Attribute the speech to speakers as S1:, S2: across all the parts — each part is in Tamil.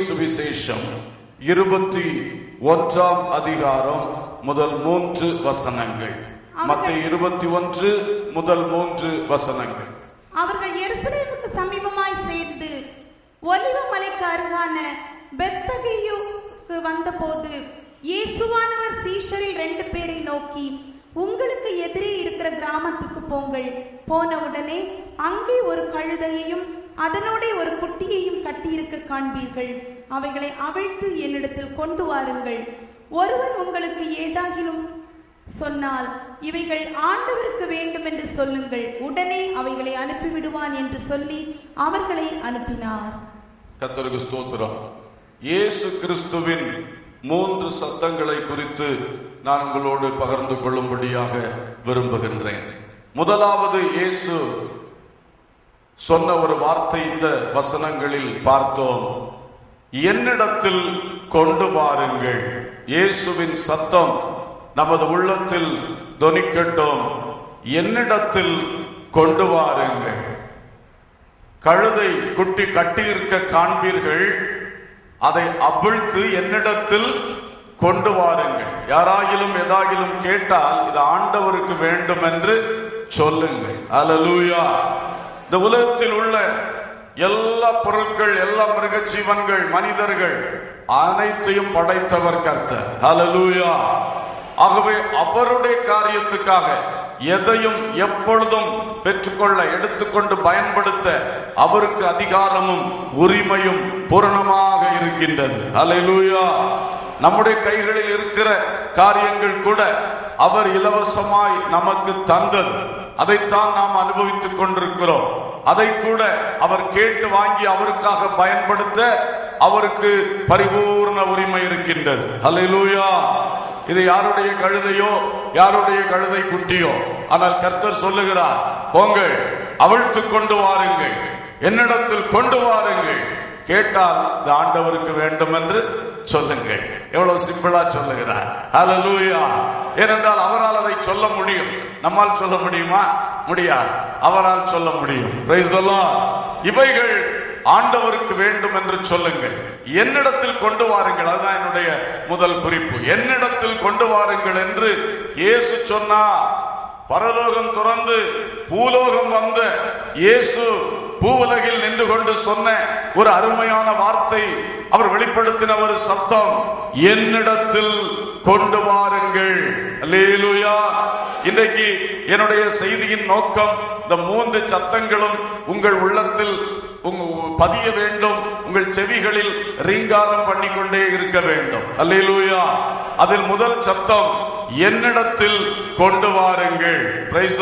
S1: சுவிசேஷம் இருபத்தி ஒன்றாம் அதிகாரம் முதல் மூன்று வசனங்கள் மத்திய இருபத்தி ஒன்று முதல் மூன்று வசனங்கள்
S2: அவர்கள் எருசலேமுக்கு சமீபமாய் சேர்ந்து ஒலிவ மலைக்கு அருகான பெத்தகியுக்கு வந்தபோது இயேசுவானவர் சீஷரில் ரெண்டு பேரை நோக்கி உங்களுக்கு எதிரே இருக்கிற கிராமத்துக்கு போங்கள் போன உடனே அங்கே ஒரு கழுதையையும் அதனோட ஒரு குட்டியையும் கட்டியிருக்க காண்பீர்கள் அவைகளை அவிழ்த்து என்னிடத்தில் கொண்டு வாருங்கள் ஒருவன் உங்களுக்கு ஏதாகிலும் சொன்னால் இவைகள் ஆண்டவருக்கு வேண்டும் என்று சொல்லுங்கள் உடனே அவைகளை அனுப்பிவிடுவான் என்று சொல்லி அவர்களை அனுப்பினார்
S1: கத்தருக்கு ஸ்தோத்திரம் இயேசு கிறிஸ்துவின் மூன்று சத்தங்களை குறித்து நான் உங்களோடு பகிர்ந்து கொள்ளும்படியாக விரும்புகின்றேன் முதலாவது இயேசு சொன்ன ஒரு வார்த்தை இந்த வசனங்களில் பார்த்தோம் என்னிடத்தில் கொண்டு வாருங்கள் இயேசுவின் சத்தம் நமது உள்ளத்தில் தொனிக்கட்டும் என்னிடத்தில் கொண்டு வாருங்கள் கழுதை குட்டி கட்டியிருக்க காண்பீர்கள் அதை அவிழ்த்து என்னிடத்தில் கொண்டு வாருங்கள் யாராகிலும் எதாகிலும் கேட்டால் இது ஆண்டவருக்கு வேண்டும் என்று சொல்லுங்கள் அல்லேலூயா இந்த உலகத்தில் உள்ள எல்லா பொருட்கள் எல்லா மிருக ஜீவன்கள் மனிதர்கள் அனைத்தையும் படைத்தவர் கர்த்தர் அல்லேலூயா ஆகவே அவருடைய காரியத்துக்காக எதையும் எப்பொழுதும் பெற்றுக்கொள்ள எடுத்துக்கொண்டு பயன்படுத்த அவருக்கு அதிகாரமும் உரிமையும் பூரணமாக இருக்கின்றது அல்லேலூயா நம்முடைய கைகளில் இருக்கிற காரியங்கள் கூட அவர் இலவசமாய் நமக்கு தந்தது அதைத்தான் நாம் அனுபவித்துக் கொண்டிருக்கிறோம் அதை கூட அவர் கேட்டு வாங்கி அவருக்காக பயன்படுத்த அவருக்கு பரிபூர்ண உரிமை இருக்கின்றது அல்லேலூயா இது யாருடைய கழுதையோ யாருடைய கழுதை குட்டியோ ஆனால் கர்த்தர் சொல்லுகிறார் போங்கள் அவிழ்த்து கொண்டு வாருங்கள் என்னிடத்தில் கொண்டு வாருங்கள் கேட்டால் இது ஆண்டவருக்கு வேண்டும் என்று சொல்லுங்கள் எவ்வளவு சிம்பிளா சொல்லுகிறார் ஹalleluya ஏனென்றால் அவரால் அதை சொல்ல முடியும் நம்மால் சொல்ல முடியுமா முடியாது அவரால் சொல்ல முடியும் பிரைஸ் இவைகள் ஆண்டவருக்கு வேண்டும் என்று சொல்லுங்கள் என்னிடத்தில் கொண்டு வாருங்கள் அதுதான் என்னுடைய முதல் குறிப்பு என்னிடத்தில் கொண்டு வாருங்கள் என்று இயேசு சொன்னார் பரலோகம் துறந்து பூலோகம் வந்த இயேசு பூவுலகில் நின்று கொண்டு சொன்ன ஒரு அருமையான வார்த்தை அவர் வெளிப்படுத்தின ஒரு சத்தம் என்னிடத்தில் கொண்டு வாருங்கள் அல்லேலூயா இன்றைக்கு என்னுடைய செய்தியின் நோக்கம் இந்த மூன்று சத்தங்களும் உங்கள் உள்ளத்தில் உங்க பதிய வேண்டும் உங்கள் செவிகளில் ரீங்காரம் பண்ணிக்கொண்டே இருக்க வேண்டும் அல்லேலூயா அதில் முதல் சத்தம் என்னிடத்தில் கொண்டு வாருங்கள் பிரைஸ்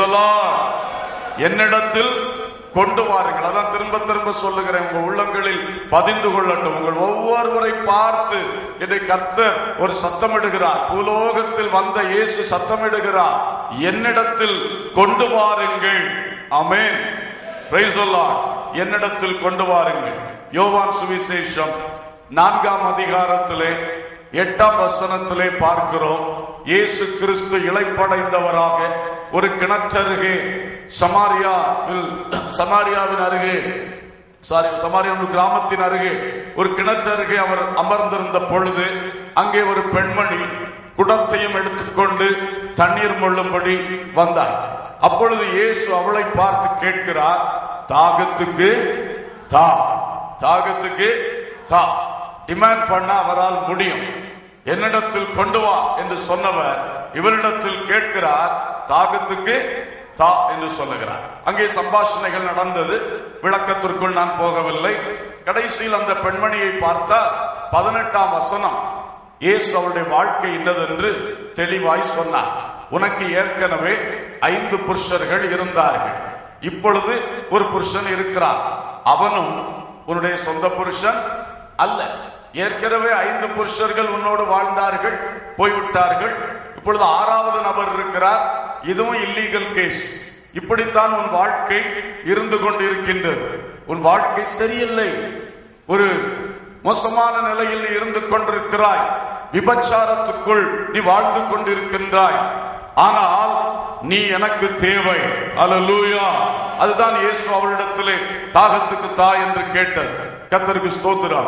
S1: என்னிடத்தில் கொண்டு வாருங்கள் அதான் திரும்ப திரும்ப சொல்லுகிறேன் உங்க உள்ளங்களில் பதிந்து கொள்ளட்டும் உங்கள் ஒவ்வொருவரை பார்த்து என்னை கர்த்தர் ஒரு சத்தமிடுகிறார் பூலோகத்தில் வந்த இயேசு சத்தமிடுகிறார் என்னிடத்தில் கொண்டு வாருங்கள் ஆமென் பிரைஸ் என்னிடத்தில் கொண்டு வாருங்கள் யோவான் சுவிசேஷம் நான்காம் அதிகாரத்திலே எட்டாம் வசனத்திலே பார்க்கிறோம் இயேசு கிறிஸ்து இளைப்படைந்தவராக ஒரு கிணற்றருகே சமாரியாவில் சமாரியாவின் அருகே சாரி சமாரியா ஒரு கிராமத்தின் அருகே ஒரு கிணற்றருகே அவர் அமர்ந்திருந்த பொழுது அங்கே ஒரு பெண்மணி குடத்தையும் எடுத்துக்கொண்டு தண்ணீர் மொள்ளும்படி வந்தார் அப்பொழுது இயேசு அவளை பார்த்து கேட்கிறார் தாகத்துக்கு தா தாகத்துக்கு தா டிமாண்ட் பண்ண அவரால் முடியும் என்னிடத்தில் கொண்டு வா என்று சொன்னவர் இவரிடத்தில் கேட்கிறார் தாகத்துக்கு தா என்று சொல்லுகிறார் அங்கே சம்பாஷணைகள் நடந்தது விளக்கத்திற்குள் நான் போகவில்லை கடைசியில் அந்த பெண்மணியை பார்த்தால் பதினெட்டாம் வசனம் இயேசு அவருடைய வாழ்க்கை இன்னதென்று தெளிவாய் சொன்னார் உனக்கு ஏற்கனவே ஐந்து புருஷர்கள் இருந்தார்கள் இப்பொழுது ஒரு புருஷன் இருக்கிறான் அவனும் உன்னுடைய சொந்த புருஷன் அல்ல ஏற்கனவே ஐந்து புருஷர்கள் உன்னோடு வாழ்ந்தார்கள் போய்விட்டார்கள் இப்பொழுது ஆறாவது நபர் இருக்கிறார் இதுவும் இல்லீகல் கேஸ் இப்படித்தான் உன் வாழ்க்கை இருந்து கொண்டிருக்கின்றது உன் வாழ்க்கை சரியில்லை ஒரு மோசமான நிலையில் நீ இருந்து கொண்டிருக்கிறாய் விபச்சாரத்துக்குள் நீ வாழ்ந்து கொண்டிருக்கின்றாய் ஆனால் நீ எனக்கு தேவை அல்லேலூயா அதுதான் இயேசு அவளிடத்திலே தாகத்துக்கு தா என்று கேட்டது கத்தருக்கு ஸ்தோத்திரம்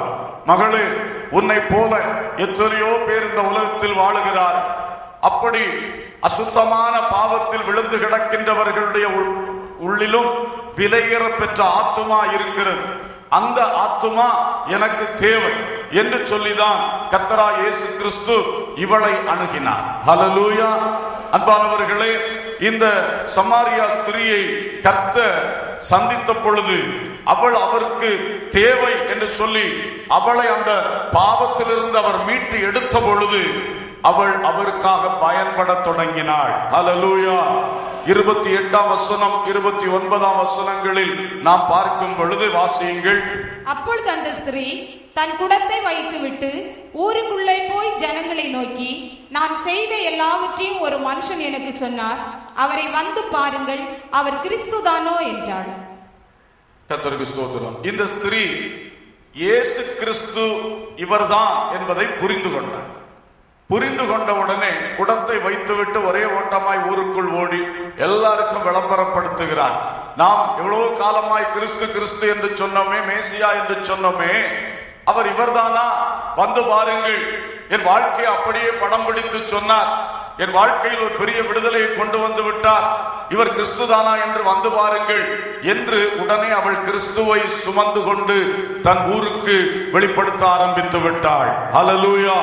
S1: மகளே உன்னை போல எத்தனையோ பேர் இந்த உலகத்தில் வாழுகிறார் அப்படி அசுத்தமான பாவத்தில் விழுந்து கிடக்கின்றவர்களுடைய உள்- உள்ளிலும் விலையேற பெற்ற ஆத்துமா இருக்கிறது அந்த ஆத்துமா எனக்கு தேவை என்று சொல்லிதான் கத்தரா இயேசு கிறிஸ்து இவளை அணுகினார் ஹalleluya அன்பானவர்களே இந்த சமாரியா ஸ்திரியை கர்த்தர் சந்தித்த பொழுது அவள் அவருக்கு தேவை என்று சொல்லி அவளை அந்த பாவத்திலிருந்து அவர் மீட்டு எடுத்த பொழுது அவள் அவருக்காக பயன்பட தொடங்கினாள் ஹalleluya இருபத்தி எட்டாம் வசனம் இருபத்தி ஒன்பதாம் வசனங்களில் நாம் பார்க்கும் பொழுது வாசியுங்கள்
S3: அப்பொழுது அந்த ஸ்திரீ தன் குடத்தை வைத்துவிட்டு ஊருக்குள்ளே போய் ஜனங்களை நோக்கி நான் செய்த எல்லாவற்றையும் ஒரு மனுஷன் எனக்கு சொன்னார் அவரை வந்து பாருங்கள் அவர் கிறிஸ்துதானோ என்றாள்
S1: கர்த்தருக்கு ஸ்தோத்திரம் இந்த ஸ்திரீ இயேசு கிறிஸ்து இவர்தான் என்பதை புரிந்து கொண்டார் புரிந்து கொண்ட உடனே குடத்தை வைத்துவிட்டு ஒரே ஓட்டமாய் ஊருக்குள் ஓடி எல்லாருக்கும் விளம்பரப்படுத்துகிறார் நாம் எவ்வளவு காலமாய் கிறிஸ்து கிறிஸ்து என்று சொன்னோமே மேசியா என்று சொன்னோமே அவர் இவர்தானா வந்து பாருங்கள் என் வாழ்க்கையை அப்படியே படம் பிடித்து சொன்னார் என் வாழ்க்கையில் ஒரு பெரிய விடுதலையை கொண்டு வந்து விட்டார் இவர் கிறிஸ்துதானா என்று வந்து பாருங்கள் என்று உடனே அவள் கிறிஸ்துவை சுமந்து கொண்டு தன் ஊருக்கு வெளிப்படுத்த ஆரம்பித்து விட்டாள் ஹalleluya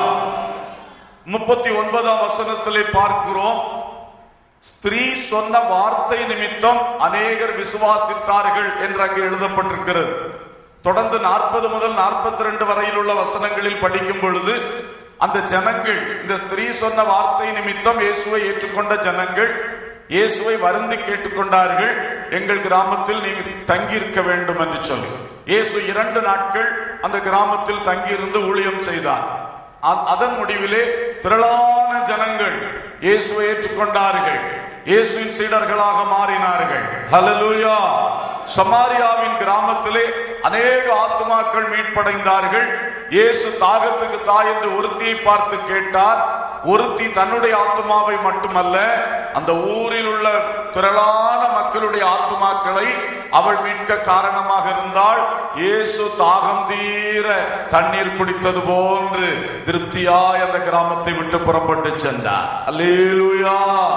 S1: முப்பத்தி ஒன்பதாம் வசனத்திலே பார்க்கிறோம் ஸ்திரீ சொன்ன வார்த்தை நிமித்தம் அநேகர் விசுவாசித்தார்கள் என்று அங்கே எழுதப்பட்டிருக்கிறது தொடர்ந்து நாற்பது முதல் நாற்பத்தி ரெண்டு வரையில் உள்ள வசனங்களில் படிக்கும் பொழுது அந்த ஜனங்கள் இந்த ஸ்திரீ சொன்ன வார்த்தை நிமித்தம் இயேசுவை ஏற்றுக்கொண்ட ஜனங்கள் இயேசுவை வருந்தி கேட்டுக்கொண்டார்கள் எங்கள் கிராமத்தில் நீங்கள் தங்கியிருக்க வேண்டும் என்று சொல்லி இயேசு இரண்டு நாட்கள் அந்த கிராமத்தில் தங்கியிருந்து ஊழியம் செய்தார் அ- அதன் முடிவிலே திரளான ஜனங்கள் இயேசுவை ஏற்றுக்கொண்டார்கள் இயேசுவின் சீடர்களாக மாறினார்கள் ஹalleluya சமாரியாவின் கிராமத்திலே அநேக ஆத்துமாக்கள் மீட்படைந்தார்கள் இயேசு தாகத்துக்கு தாய் என்று ஒருத்தியை பார்த்து கேட்டார் ஒருத்தி தன்னுடைய ஆத்துமாவை மட்டுமல்ல அந்த ஊரில் உள்ள திரளான மக்களுடைய ஆத்துமாக்களை அவள் மீட்க காரணமாக இருந்தால் இயேசு தாகம் தீர தண்ணீர் குடித்தது போன்று திருப்தியாய் அந்த கிராமத்தை விட்டு புறப்பட்டு சென்றார் அல்லேலூயா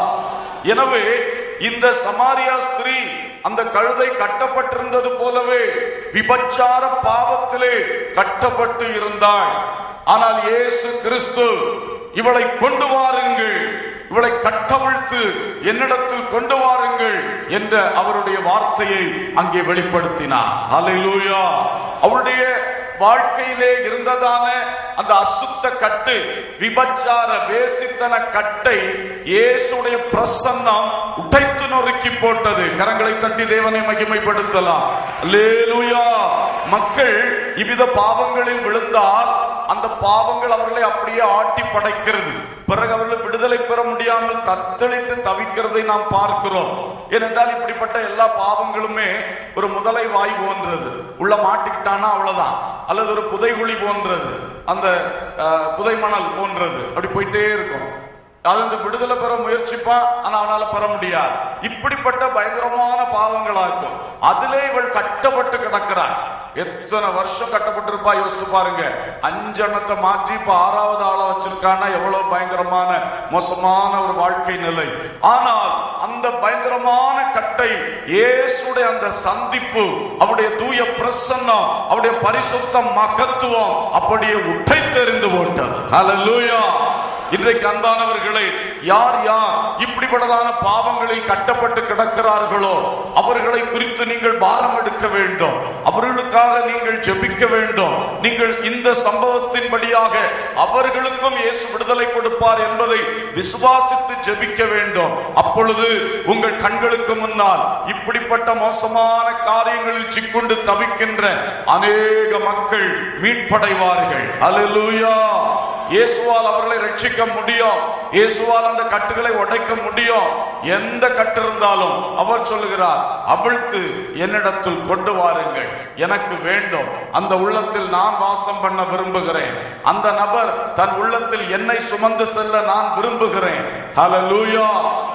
S1: எனவே இந்த சமாரியா ஸ்திரீ அந்த கழுதை கட்டப்பட்டிருந்தது போலவே விபச்சார பாவத்திலே கட்டப்பட்டு இருந்தாள் ஆனால் இயேசு கிறிஸ்து இவளை கொண்டு வாருங்கள் இவளை கட்டவிழ்த்து என்னிடத்தில் கொண்டு வாருங்கள் என்ற அவருடைய வார்த்தையை அங்கே வெளிப்படுத்தினார் ஹalleluya அவளுடைய வாழ்க்கையிலே இருந்ததான அந்த அசுத்த கட்டு விபச்சார வேசித்தன கட்டை இயேசுடைய பிரசன்னம் உடைத்து நொறுக்கி போட்டது கரங்களை தட்டி தேவனை மகிமைப்படுத்தலாம் அல்லேலூயா மக்கள் இவ்வித பாவங்களில் விழுந்தால் அந்த பாவங்கள் அவர்களை அப்படியே ஆட்டி படைக்கிறது பிறகு அவர்கள் விடுதலை பெற முடியாமல் தத்தளித்து தவிக்கிறதை நாம் பார்க்கிறோம் ஏனென்றால் இப்படிப்பட்ட எல்லா பாவங்களுமே ஒரு முதலை வாய் போன்றது உள்ள மாட்டிக்கிட்டானா அவ்வளவுதான் அல்லது ஒரு புதைகுழி போன்றது அந்த அஹ், புதை மணல் போன்றது அப்படி போயிட்டே இருக்கும் அதிலிருந்து விடுதலை பெற முயற்சிப்பான் ஆனா அவனால பெற முடியாது இப்படிப்பட்ட பயங்கரமான பாவங்களாக்கும் அதிலே இவள் கட்டப்பட்டு கிடக்கிறாள் எத்தனை வருஷம் கட்டப்பட்டிருப்பா யோசித்து பாருங்க அஞ்செண்ணத்தை மாற்றி இப்ப ஆறாவது ஆளா வச்சிருக்கான்னா எவ்வளவு பயங்கரமான மோசமான ஒரு வாழ்க்கை நிலை ஆனால் அந்த பயங்கரமான கட்டை இயேசுடைய அந்த சந்திப்பு அவருடைய தூய பிரசன்னம் அவருடைய பரிசுத்த மகத்துவம் அப்படியே உடைத்தெறிந்து போட்டது ஹalleluya இன்றைக்கு அன்பானவர்களே யார் யார் இப்படிப்பட்டதான பாவங்களில் கட்டப்பட்டு கிடக்கிறார்களோ அவர்களை குறித்து நீங்கள் பாரம் எடுக்க வேண்டும் அவர்களுக்காக நீங்கள் ஜெபிக்க வேண்டும் நீங்கள் இந்த சம்பவத்தின்படியாக அவர்களுக்கும் இயேசு விடுதலை கொடுப்பார் என்பதை விசுவாசித்து ஜெபிக்க வேண்டும் அப்பொழுது உங்கள் கண்களுக்கு முன்னால் இப்படிப்பட்ட மோசமான காரியங்களில் சிக்குண்டு தவிக்கின்ற அநேக மக்கள் மீட்படைவார்கள் அல்லேலூயா இயேசுவால் அவர்களை ரட்சிக்க முடியும் இயேசுவால் அந்த கட்டுகளை உடைக்க முடியும் எந்த கட்டு இருந்தாலும் அவர் சொல்லுகிறார் அவிழ்த்து என்னிடத்தில் கொண்டு வாருங்கள் எனக்கு வேண்டும் அந்த உள்ளத்தில் நான் வாசம் பண்ண விரும்புகிறேன் அந்த நபர் தன் உள்ளத்தில் என்னை சுமந்து செல்ல நான் விரும்புகிறேன் ஹalleluya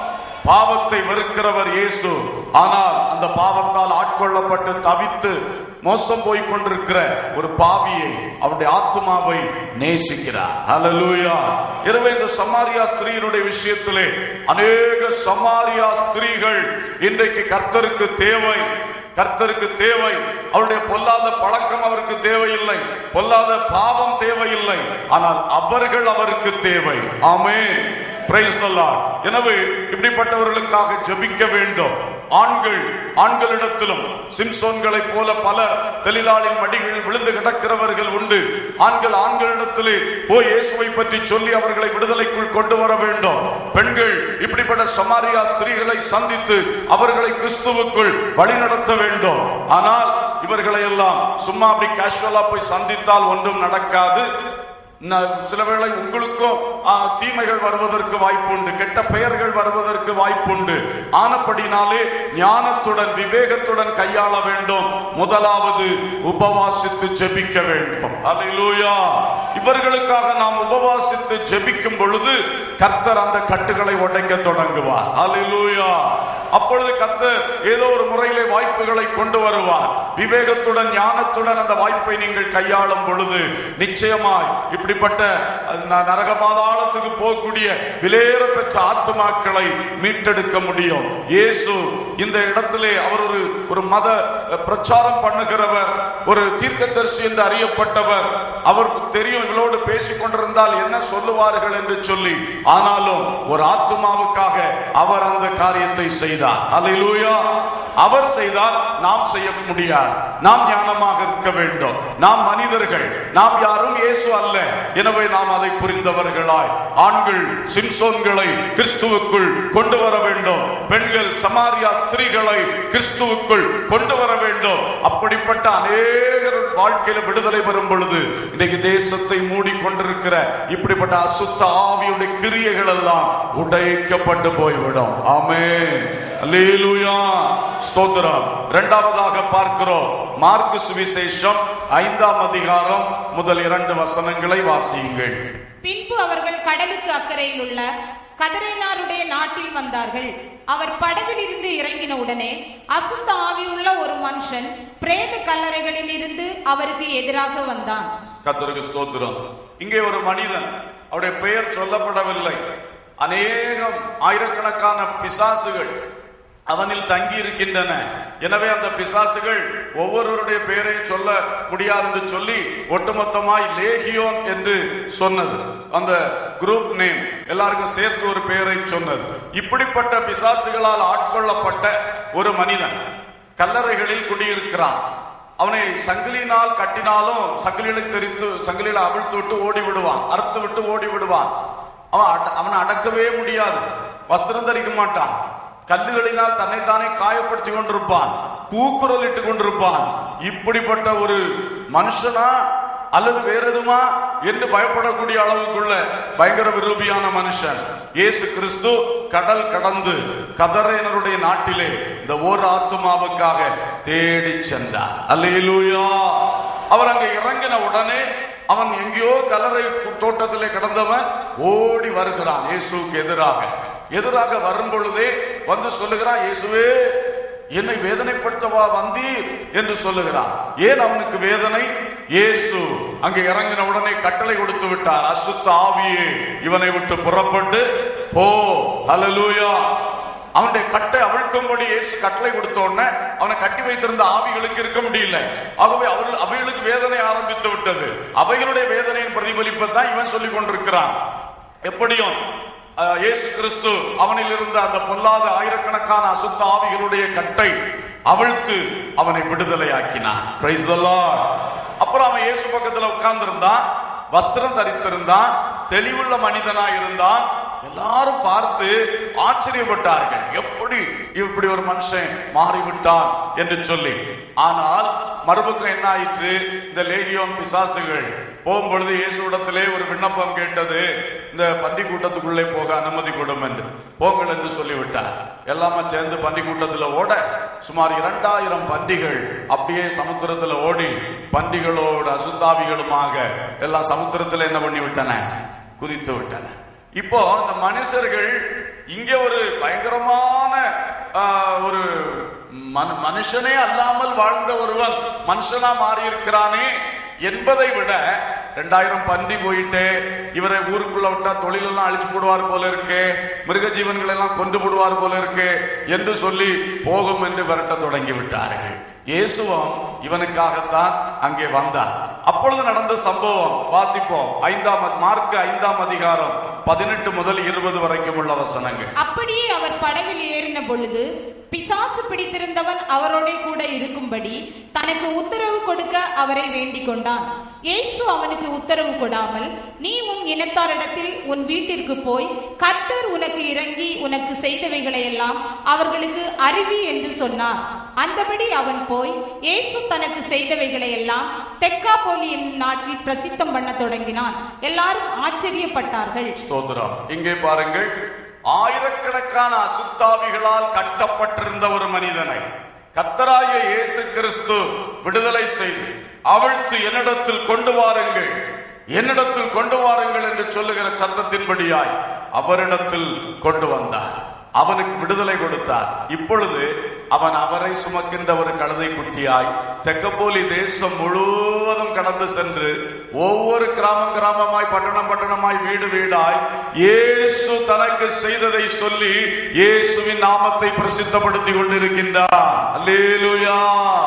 S1: பாவத்தை வெறுக்கிறவர் இயேசு ஆனால் அந்த பாவத்தால் ஆட்கொள்ளப்பட்டு தவித்து மோசம் போய் கொண்டிருக்கிற ஒரு பாவியை அவருடைய ஆத்மாவை நேசிக்கிறார் ஹalleluya எனவே இந்த சமாரியா ஸ்திரீயினுடைய விஷயத்திலே அநேக சமாரியா ஸ்திரீகள் இன்றைக்கு கர்த்தருக்கு தேவை கர்த்தருக்கு தேவை அவருடைய பொல்லாத பழக்கம் அவருக்கு தேவையில்லை பொல்லாத பாவம் தேவையில்லை ஆனால் அவர்கள் அவருக்கு தேவை ஆமென் Praise the Lord. எனவே இப்படிப்பட்டவர்களுக்காக ஜெபிக்க வேண்டும் ஆண்கள் ஆண்களிடத்திலும் சிம்சோன்களைப் போல பல தொழிலாளின் மடிகளில் விழுந்து கிடக்கிறவர்கள் உண்டு ஆண்கள் ஆண்களிடத்திலே போய் இயேசுவை பற்றி சொல்லி அவர்களை விடுதலைக்குள் கொண்டு வர வேண்டும் பெண்கள் இப்படிப்பட்ட சமாரியா ஸ்திரீகளை சந்தித்து அவர்களை கிறிஸ்துவுக்குள் வழிநடத்த வேண்டும் ஆனால் இவர்களை எல்லாம் சும்மா அப்படி கேஷுவலா போய் சந்தித்தால் ஒன்றும் நடக்காது ந- சில வேளை உங்களுக்கும் ஆ, தீமைகள் வருவதற்கு வாய்ப்புண்டு கெட்ட பெயர்கள் வருவதற்கு வாய்ப்புண்டு ஆனப்படினாலே ஞானத்துடன் விவேகத்துடன் கையாள வேண்டும் முதலாவது உபவாசித்து ஜெபிக்க வேண்டும் அல்லேலூயா இவர்களுக்காக நாம் உபவாசித்து ஜெபிக்கும் பொழுது கர்த்தர் அந்த கட்டுகளை உடைக்க தொடங்குவார் அல்லேலூயா அப்பொழுது கர்த்தர் ஏதோ ஒரு முறையிலே வாய்ப்புகளை கொண்டு வருவார் விவேகத்துடன் ஞானத்துடன் அந்த வாய்ப்பை நீங்கள் கையாளும் பொழுது நிச்சயமாய் இப்படிப்பட்ட ந- நரக பாதாளத்துக்கு போகக்கூடிய விலையேற பெற்ற ஆத்துமாக்களை மீட்டெடுக்க முடியும் இயேசு இந்த இடத்திலே அவர் ஒரு ஒரு மத அஹ், பிரச்சாரம் பண்ணுகிறவர் ஒரு தீர்க்கதரிசி என்று அறியப்பட்டவர் அவருக்கு தெரியும் இவளோடு பேசிக் கொண்டிருந்தால் என்ன சொல்லுவார்கள் என்று சொல்லி ஆனாலும் ஒரு ஆத்துமாவுக்காக அவர் அந்த காரியத்தை செய்தார் அல்லேலூயா அவர் செய்தால் நாம் செய்ய முடியாது நாம் ஞானமாக இருக்க வேண்டும் நாம் மனிதர்கள் நாம் யாரும் இயேசு அல்ல எனவே நாம் அதை புரிந்தவர்களாய் ஆண்கள் சிம்சோன்களை கிறிஸ்துவுக்குள் கொண்டு வர வேண்டும் பெண்கள் சமாரியா ஸ்திரீகளை கிறிஸ்துவுக்குள் கொண்டு வர வேண்டும் அப்படிப்பட்ட அநேகர் வாழ்க்கையில விடுதலை வரும் பொழுது இன்னைக்கு தேசத்தை மூடிக்கொண்டிருக்கிற இப்படிப்பட்ட அசுத்த ஆவியுடைய கிரியைகள் எல்லாம் உடைக்கப்பட்டு போய்விடும் ஆமென் அல்லேலூயா ஸ்தோத்திரம் இரண்டாவதாக பார்க்கிறோம் மார்க்கு சுவிசேஷம் ஐந்தாம் அதிகாரம் முதல் இரண்டு வசனங்களை வாசியுங்கள்
S3: பின்பு அவர்கள் கடலுக்கு அக்கறையில் உள்ள கதரைனாருடைய நாட்டில் வந்தார்கள் அவர் படவில் இருந்து இறங்கின உடனே அசுத்த ஆவியுள்ள ஒரு மனுஷன் பிரேத கல்லறைகளில் இருந்து அவருக்கு எதிராக வந்தான்
S1: கர்த்தருக்கு ஸ்தோத்திரம் இங்கே ஒரு மனிதன் அவருடைய பெயர் சொல்லப்படவில்லை அநேகம் ஆயிரக்கணக்கான பிசாசுகள் அவனில் தங்கி இருக்கின்றன எனவே அந்த பிசாசுகள் ஒவ்வொருவருடைய பெயரையும் சொல்ல முடியாது என்று சொல்லி ஒட்டுமொத்தமாய் லேகியோன் என்று சொன்னது அந்த குரூப் நேம் எல்லாருக்கும் சேர்த்து ஒரு பெயரை சொன்னது இப்படிப்பட்ட பிசாசுகளால் ஆட்கொள்ளப்பட்ட ஒரு மனிதன் கல்லறைகளில் குடியிருக்கிறான் அவனை சங்கிலினால் கட்டினாலும் சங்கிலிகளை தெரித்து சங்கிலியில அவிழ்த்து விட்டு ஓடி விடுவான் அறுத்து விட்டு ஓடி விடுவான் அவன் அட- அவனை அடக்கவே முடியாது வஸ்திரம் தரிக்க மாட்டான் கல்லுகளினால் தன்னைத்தானே காயப்படுத்தி கொண்டிருப்பான் கூக்குரல் இட்டு கொண்டிருப்பான் இப்படிப்பட்ட ஒரு மனுஷனா அல்லது வேற எதுமா என்று பயப்படக்கூடிய அளவுக்குள்ள பயங்கர விரூபியான மனுஷன் இயேசு கிறிஸ்து கடல் கடந்து கதரையனருடைய நாட்டிலே இந்த ஒரு ஆத்துமாவுக்காக தேடி சென்றார் அல்லேலூயா அவர் அங்க இறங்கின உடனே அவன் எங்கேயோ கலரை தோட்டத்திலே கிடந்தவன் ஓடி வருகிறான் இயேசுவுக்கு எதிராக எதிராக வரும் பொழுதே வந்து சொல்லுகிறான் இயேசுவே என்னை வேதனைப்படுத்தவா வந்தீர் என்று சொல்லுகிறான் ஏன் அவனுக்கு வேதனை இயேசு அங்கே இறங்கின உடனே கட்டளை கொடுத்து விட்டார் அசுத்த ஆவியே இவனை விட்டு புறப்பட்டு போ ஹalleluya அவனுடைய கட்டை அவிழ்க்கும்படி இயேசு கட்டளை கொடுத்த உடனே அவனை கட்டி வைத்திருந்த ஆவிகளுக்கு இருக்க முடியல ஆகவே அவர்கள் அவைகளுக்கு வேதனை ஆரம்பித்து விட்டது அவைகளுடைய வேதனையின் பிரதிபலிப்பை தான் இவன் சொல்லிக் கொண்டிருக்கிறான் எப்படியும் அஹ், இயேசு கிறிஸ்து அவனில் இருந்த அந்த பொல்லாத ஆயிரக்கணக்கான அசுத்த ஆவிகளுடைய கட்டை அவிழ்த்து அவனை விடுதலையாக்கினான் Praise the Lord. அப்புறம் அவன் இயேசு பக்கத்துல உட்கார்ந்திருந்தான் வஸ்திரம் தரித்திருந்தான் தெளிவுள்ள மனிதனா இருந்தான் எல்லாரும் பார்த்து ஆச்சரியப்பட்டார்கள் எப்படி இப்படி ஒரு மனுஷன் மாறிவிட்டான் என்று சொல்லி ஆனால் மறுபக்கம் என்ன ஆயிற்று இந்த லேகியோன் பிசாசுகள் போகும்பொழுது இயேசுவிடத்திலே ஒரு விண்ணப்பம் கேட்டது இந்த பண்டி கூட்டத்துக்குள்ளே போக அனுமதி கொடும் என்று போங்கள் என்று சொல்லிவிட்டார் எல்லாமே சேர்ந்து பண்டி கூட்டத்துல ஓட சுமார் இரண்டாயிரம் பண்டிகள் அப்படியே சமுத்திரத்துல ஓடி பண்டிகளோடு அசுத்தாவிகளுமாக எல்லாம் சமுத்திரத்துல என்ன பண்ணி விட்டன குதித்து விட்டன இப்போ இந்த மனுஷர்கள் இங்க ஒரு பயங்கரமான ஆஹ், ஒரு மனு- மனுஷனே அல்லாமல் வாழ்ந்த ஒருவன் மனுஷனா மாறி இருக்கிறானே என்பதை விட ரெண்டாயிரம் பன்றி போயிட்டு இவரை ஊருக்குள்ள விட்டா தொழிலெல்லாம் அழிச்சு போடுவார் போல இருக்கு மிருக ஜீவன்களை எல்லாம் கொண்டு போடுவார் போல இருக்கு என்று சொல்லி போகும் என்று விரட்ட தொடங்கி விட்டார்கள் இயேசுவும் இவனுக்காகத்தான் அங்கே வந்தார் அப்பொழுது நடந்த சம்பவம் வாசிப்போம் ஐந்தாம் அ- மார்க்கு ஐந்தாம் அதிகாரம் பதினெட்டு முதல் இருபது வரைக்கும் உள்ள வசனங்கள்
S3: அப்படியே அவர் படவில் ஏறின பொழுது பிசாசு பிடித்திருந்தவன் அவரோட கூட இருக்கும்படி தனக்கு உத்தரவு கொடுக்க அவரை வேண்டிக் கொண்டான் இயேசு அவனுக்கு உத்தரவு கொடாமல் நீ உன் இனத்தாரிடத்தில் உன் வீட்டிற்கு போய் கர்த்தர் உனக்கு இறங்கி உனக்கு செய்தவைகளை எல்லாம் அவர்களுக்கு அறிவி என்று சொன்னார் அந்தபடி அவன் போய் இயேசு தனக்கு செய்தவைகளை எல்லாம் தெக்காபோலி என்னும் நாட்டில் பிரசித்தம் பண்ண தொடங்கினான் எல்லாரும் ஆச்சரியப்பட்டார்கள்
S1: ஸ்தோத்திரம் இங்கே பாருங்கள் ஆயிரக்கணக்கான அசுத்தாவிகளால் கட்டப்பட்டிருந்த ஒரு மனிதனை கர்த்தராகிய இயேசு கிறிஸ்து விடுதலை செய்து அவிழ்த்து என்னிடத்தில் கொண்டு வாருங்கள் என்னிடத்தில் கொண்டு வாருங்கள் என்று சொல்லுகிற சத்தத்தின்படியாய் அவரிடத்தில் கொண்டு வந்தார் அவனுக்கு விடுதலை கொடுத்தார் இப்பொழுது அவன் அவரை சுமக்கின்ற ஒரு கழுதை குட்டியாய் தெக்கப்போலி தேசம் முழுவதும் கடந்து சென்று ஒவ்வொரு கிராமம் கிராமமாய் பட்டணம் பட்டணமாய் வீடு வீடாய் இயேசு தனக்கு செய்ததை சொல்லி இயேசுவின் நாமத்தை பிரசித்தப்படுத்தி கொண்டிருக்கின்றார் அல்லேலூயா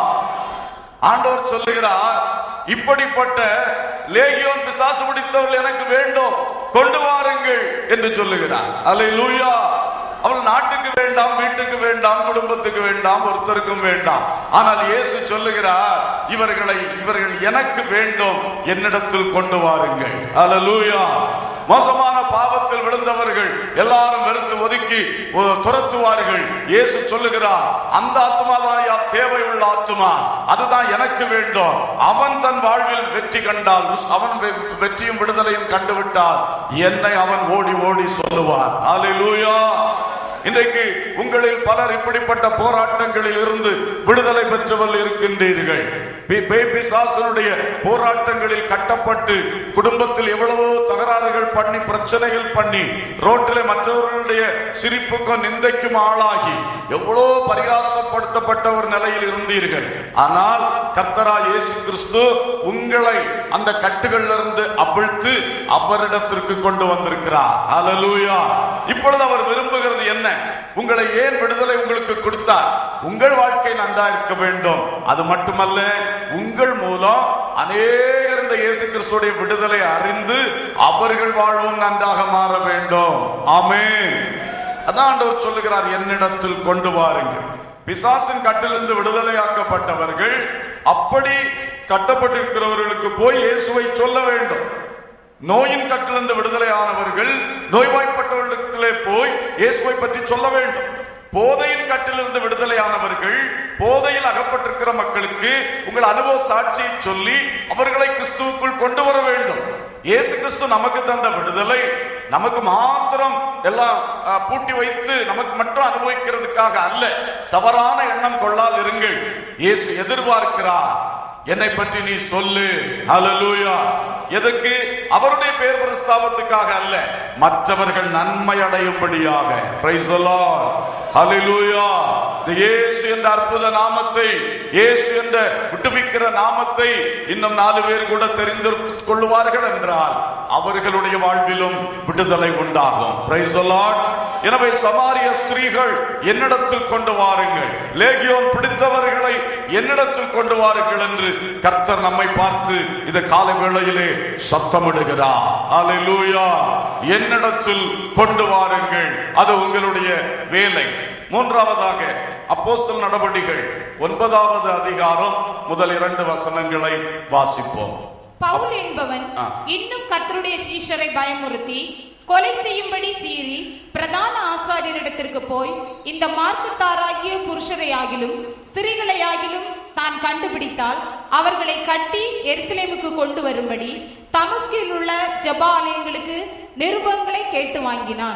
S1: ஆண்டவர் சொல்லுகிறார் இப்படிப்பட்ட லேகியோன் பிசாசு பிடித்தவர்கள் எனக்கு வேண்டும் கொண்டு வாருங்கள் என்று சொல்லுகிறார் அல்லேலூயா அவள் நாட்டுக்கு வேண்டாம் வீட்டுக்கு வேண்டாம் குடும்பத்துக்கு வேண்டாம் ஒருத்தருக்கும் வேண்டாம் ஆனால் இயேசு சொல்லுகிறார் இவர்களை இவர்கள் எனக்கு வேண்டும் என்னிடத்தில் கொண்டு வாருங்கள் அல்லேலூயா மோசமான பாவத்தில் விழுந்தவர்கள் எல்லாரும் வெறுத்து ஒதுக்கி ஒ- துரத்துவார்கள் இயேசு சொல்லுகிறார் அந்த ஆத்மா தான் தேவை உள்ள ஆத்மா அதுதான் எனக்கு வேண்டும் அவன் தன் வாழ்வில் வெற்றி கண்டால் அவன் வெ- வெற்றியும் விடுதலையும் கண்டுவிட்டால் என்னை அவன் ஓடி ஓடி சொல்லுவான் அல்லேலூயா இன்றைக்கு உங்களில் பலர் இப்படிப்பட்ட போராட்டங்களில் இருந்து விடுதலை பெற்றவர்கள் இருக்கின்றீர்கள் பி- பேய் பிசாசனுடைய போராட்டங்களில் கட்டப்பட்டு குடும்பத்தில் எவ்வளவோ தகராறுகள் பண்ணி பிரச்சனைகள் பண்ணி ரோட்டில் மற்றவர்களுடைய சிரிப்புக்கும் நிந்தைக்கும் ஆளாகி எவ்வளோ பரிகாசப்படுத்தப்பட்ட ஒரு நிலையில் இருந்தீர்கள் ஆனால் கர்த்தரா இயேசு கிறிஸ்து உங்களை அந்த கட்டுகளிலிருந்து இருந்து அவிழ்த்து அவரிடத்திற்கு கொண்டு வந்திருக்கிறார் ஹalleluya இப்பொழுது அவர் விரும்புகிறது என்ன உங்களை ஏன் விடுதலை உங்களுக்கு கொடுத்தார் உங்கள் வாழ்க்கை நன்றா இருக்க வேண்டும் அது மட்டுமல்ல உங்கள் மூலம் அநேகர் இந்த இயேசு கிறிஸ்துடைய விடுதலை அறிந்து அவர்கள் வாழ்வும் நன்றாக மாற வேண்டும் ஆமென் அதான் ஆண்டவர் சொல்லுகிறார் என்னிடத்தில் கொண்டு வாருங்கள் பிசாசின் கட்டிலிருந்து விடுதலையாக்கப்பட்டவர்கள் அப்படி கட்டப்பட்டிருக்கிறவர்களுக்கு போய் இயேசுவை சொல்ல வேண்டும் நோயின் கட்டிலிருந்து விடுதலையானவர்கள் நோய்வாய்ப்பட்டவர்களிடத்திலே போய் இயேசுவை பற்றி சொல்ல வேண்டும் போதையின் கட்டிலிருந்து விடுதலையானவர்கள் போதையில் அகப்பட்டிருக்கிற மக்களுக்கு உங்கள் அனுபவ சாட்சியை சொல்லி அவர்களை கிறிஸ்துவுக்குள் கொண்டு வர வேண்டும் இயேசு கிறிஸ்து நமக்கு தந்த விடுதலை நமக்கு மாத்திரம் எல்லாம் அஹ், பூட்டி வைத்து நமக்கு மட்டும் அனுபவிக்கிறதுக்காக அல்ல தவறான எண்ணம் கொள்ளாதிருங்கள் இயேசு எதிர்பார்க்கிறார் என்னை பற்றி நீ சொல்லு ஹalleluya எதுக்கு அவருடைய பெயர் பிரஸ்தாபத்துக்காக அல்ல மற்றவர்கள் நன்மை அடையும்படியாக praise the lord ஹalleluya இந்த இயேசு என்ற அற்புத நாமத்தை இயேசு என்ற விட்டுவிக்கிற நாமத்தை இன்னும் நாலு பேர் கூட தெரிந்து கொள்ளுவார்கள் என்றால் அவர்களுடைய வாழ்விலும் விடுதலை உண்டாகும் praise the lord எனவே சமாரிய ஸ்திரீகள் என்னிடத்தில் கொண்டு வாருங்கள் லேகியோன் பிடித்தவர்களை என்னிடத்தில் கொண்டு வாருங்கள் என்று கர்த்தர் நம்மை பார்த்து இந்த காலை வேளையிலே சத்தமிடுகிறார் ஹalleluya என்னிடத்தில் கொண்டு வாருங்கள் அது உங்களுடைய வேலை மூன்றாவதாக அப்போஸ்தல நடவடிக்கைகள் ஒன்பதாவது அதிகாரம் முதல் இரண்டு வசனங்களை வாசிப்போம்
S3: பவுல் என்பவன்
S1: ஆ.
S3: இன்னும் கர்த்தருடைய சீஷரை பயமுறுத்தி கொலை செய்யும்படி சீறி பிரதான ஆசாரியரிடத்திற்கு போய் இந்த மார்க்கத்தாராகிய புருஷரையாகிலும் ஸ்திரீகளையாகிலும் தான் கண்டுபிடித்தால் அவர்களை கட்டி எருசலேமுக்கு கொண்டு வரும்படி தமஸ்கில் உள்ள ஜப ஆலயங்களுக்கு நிருபங்களை கேட்டு வாங்கினான்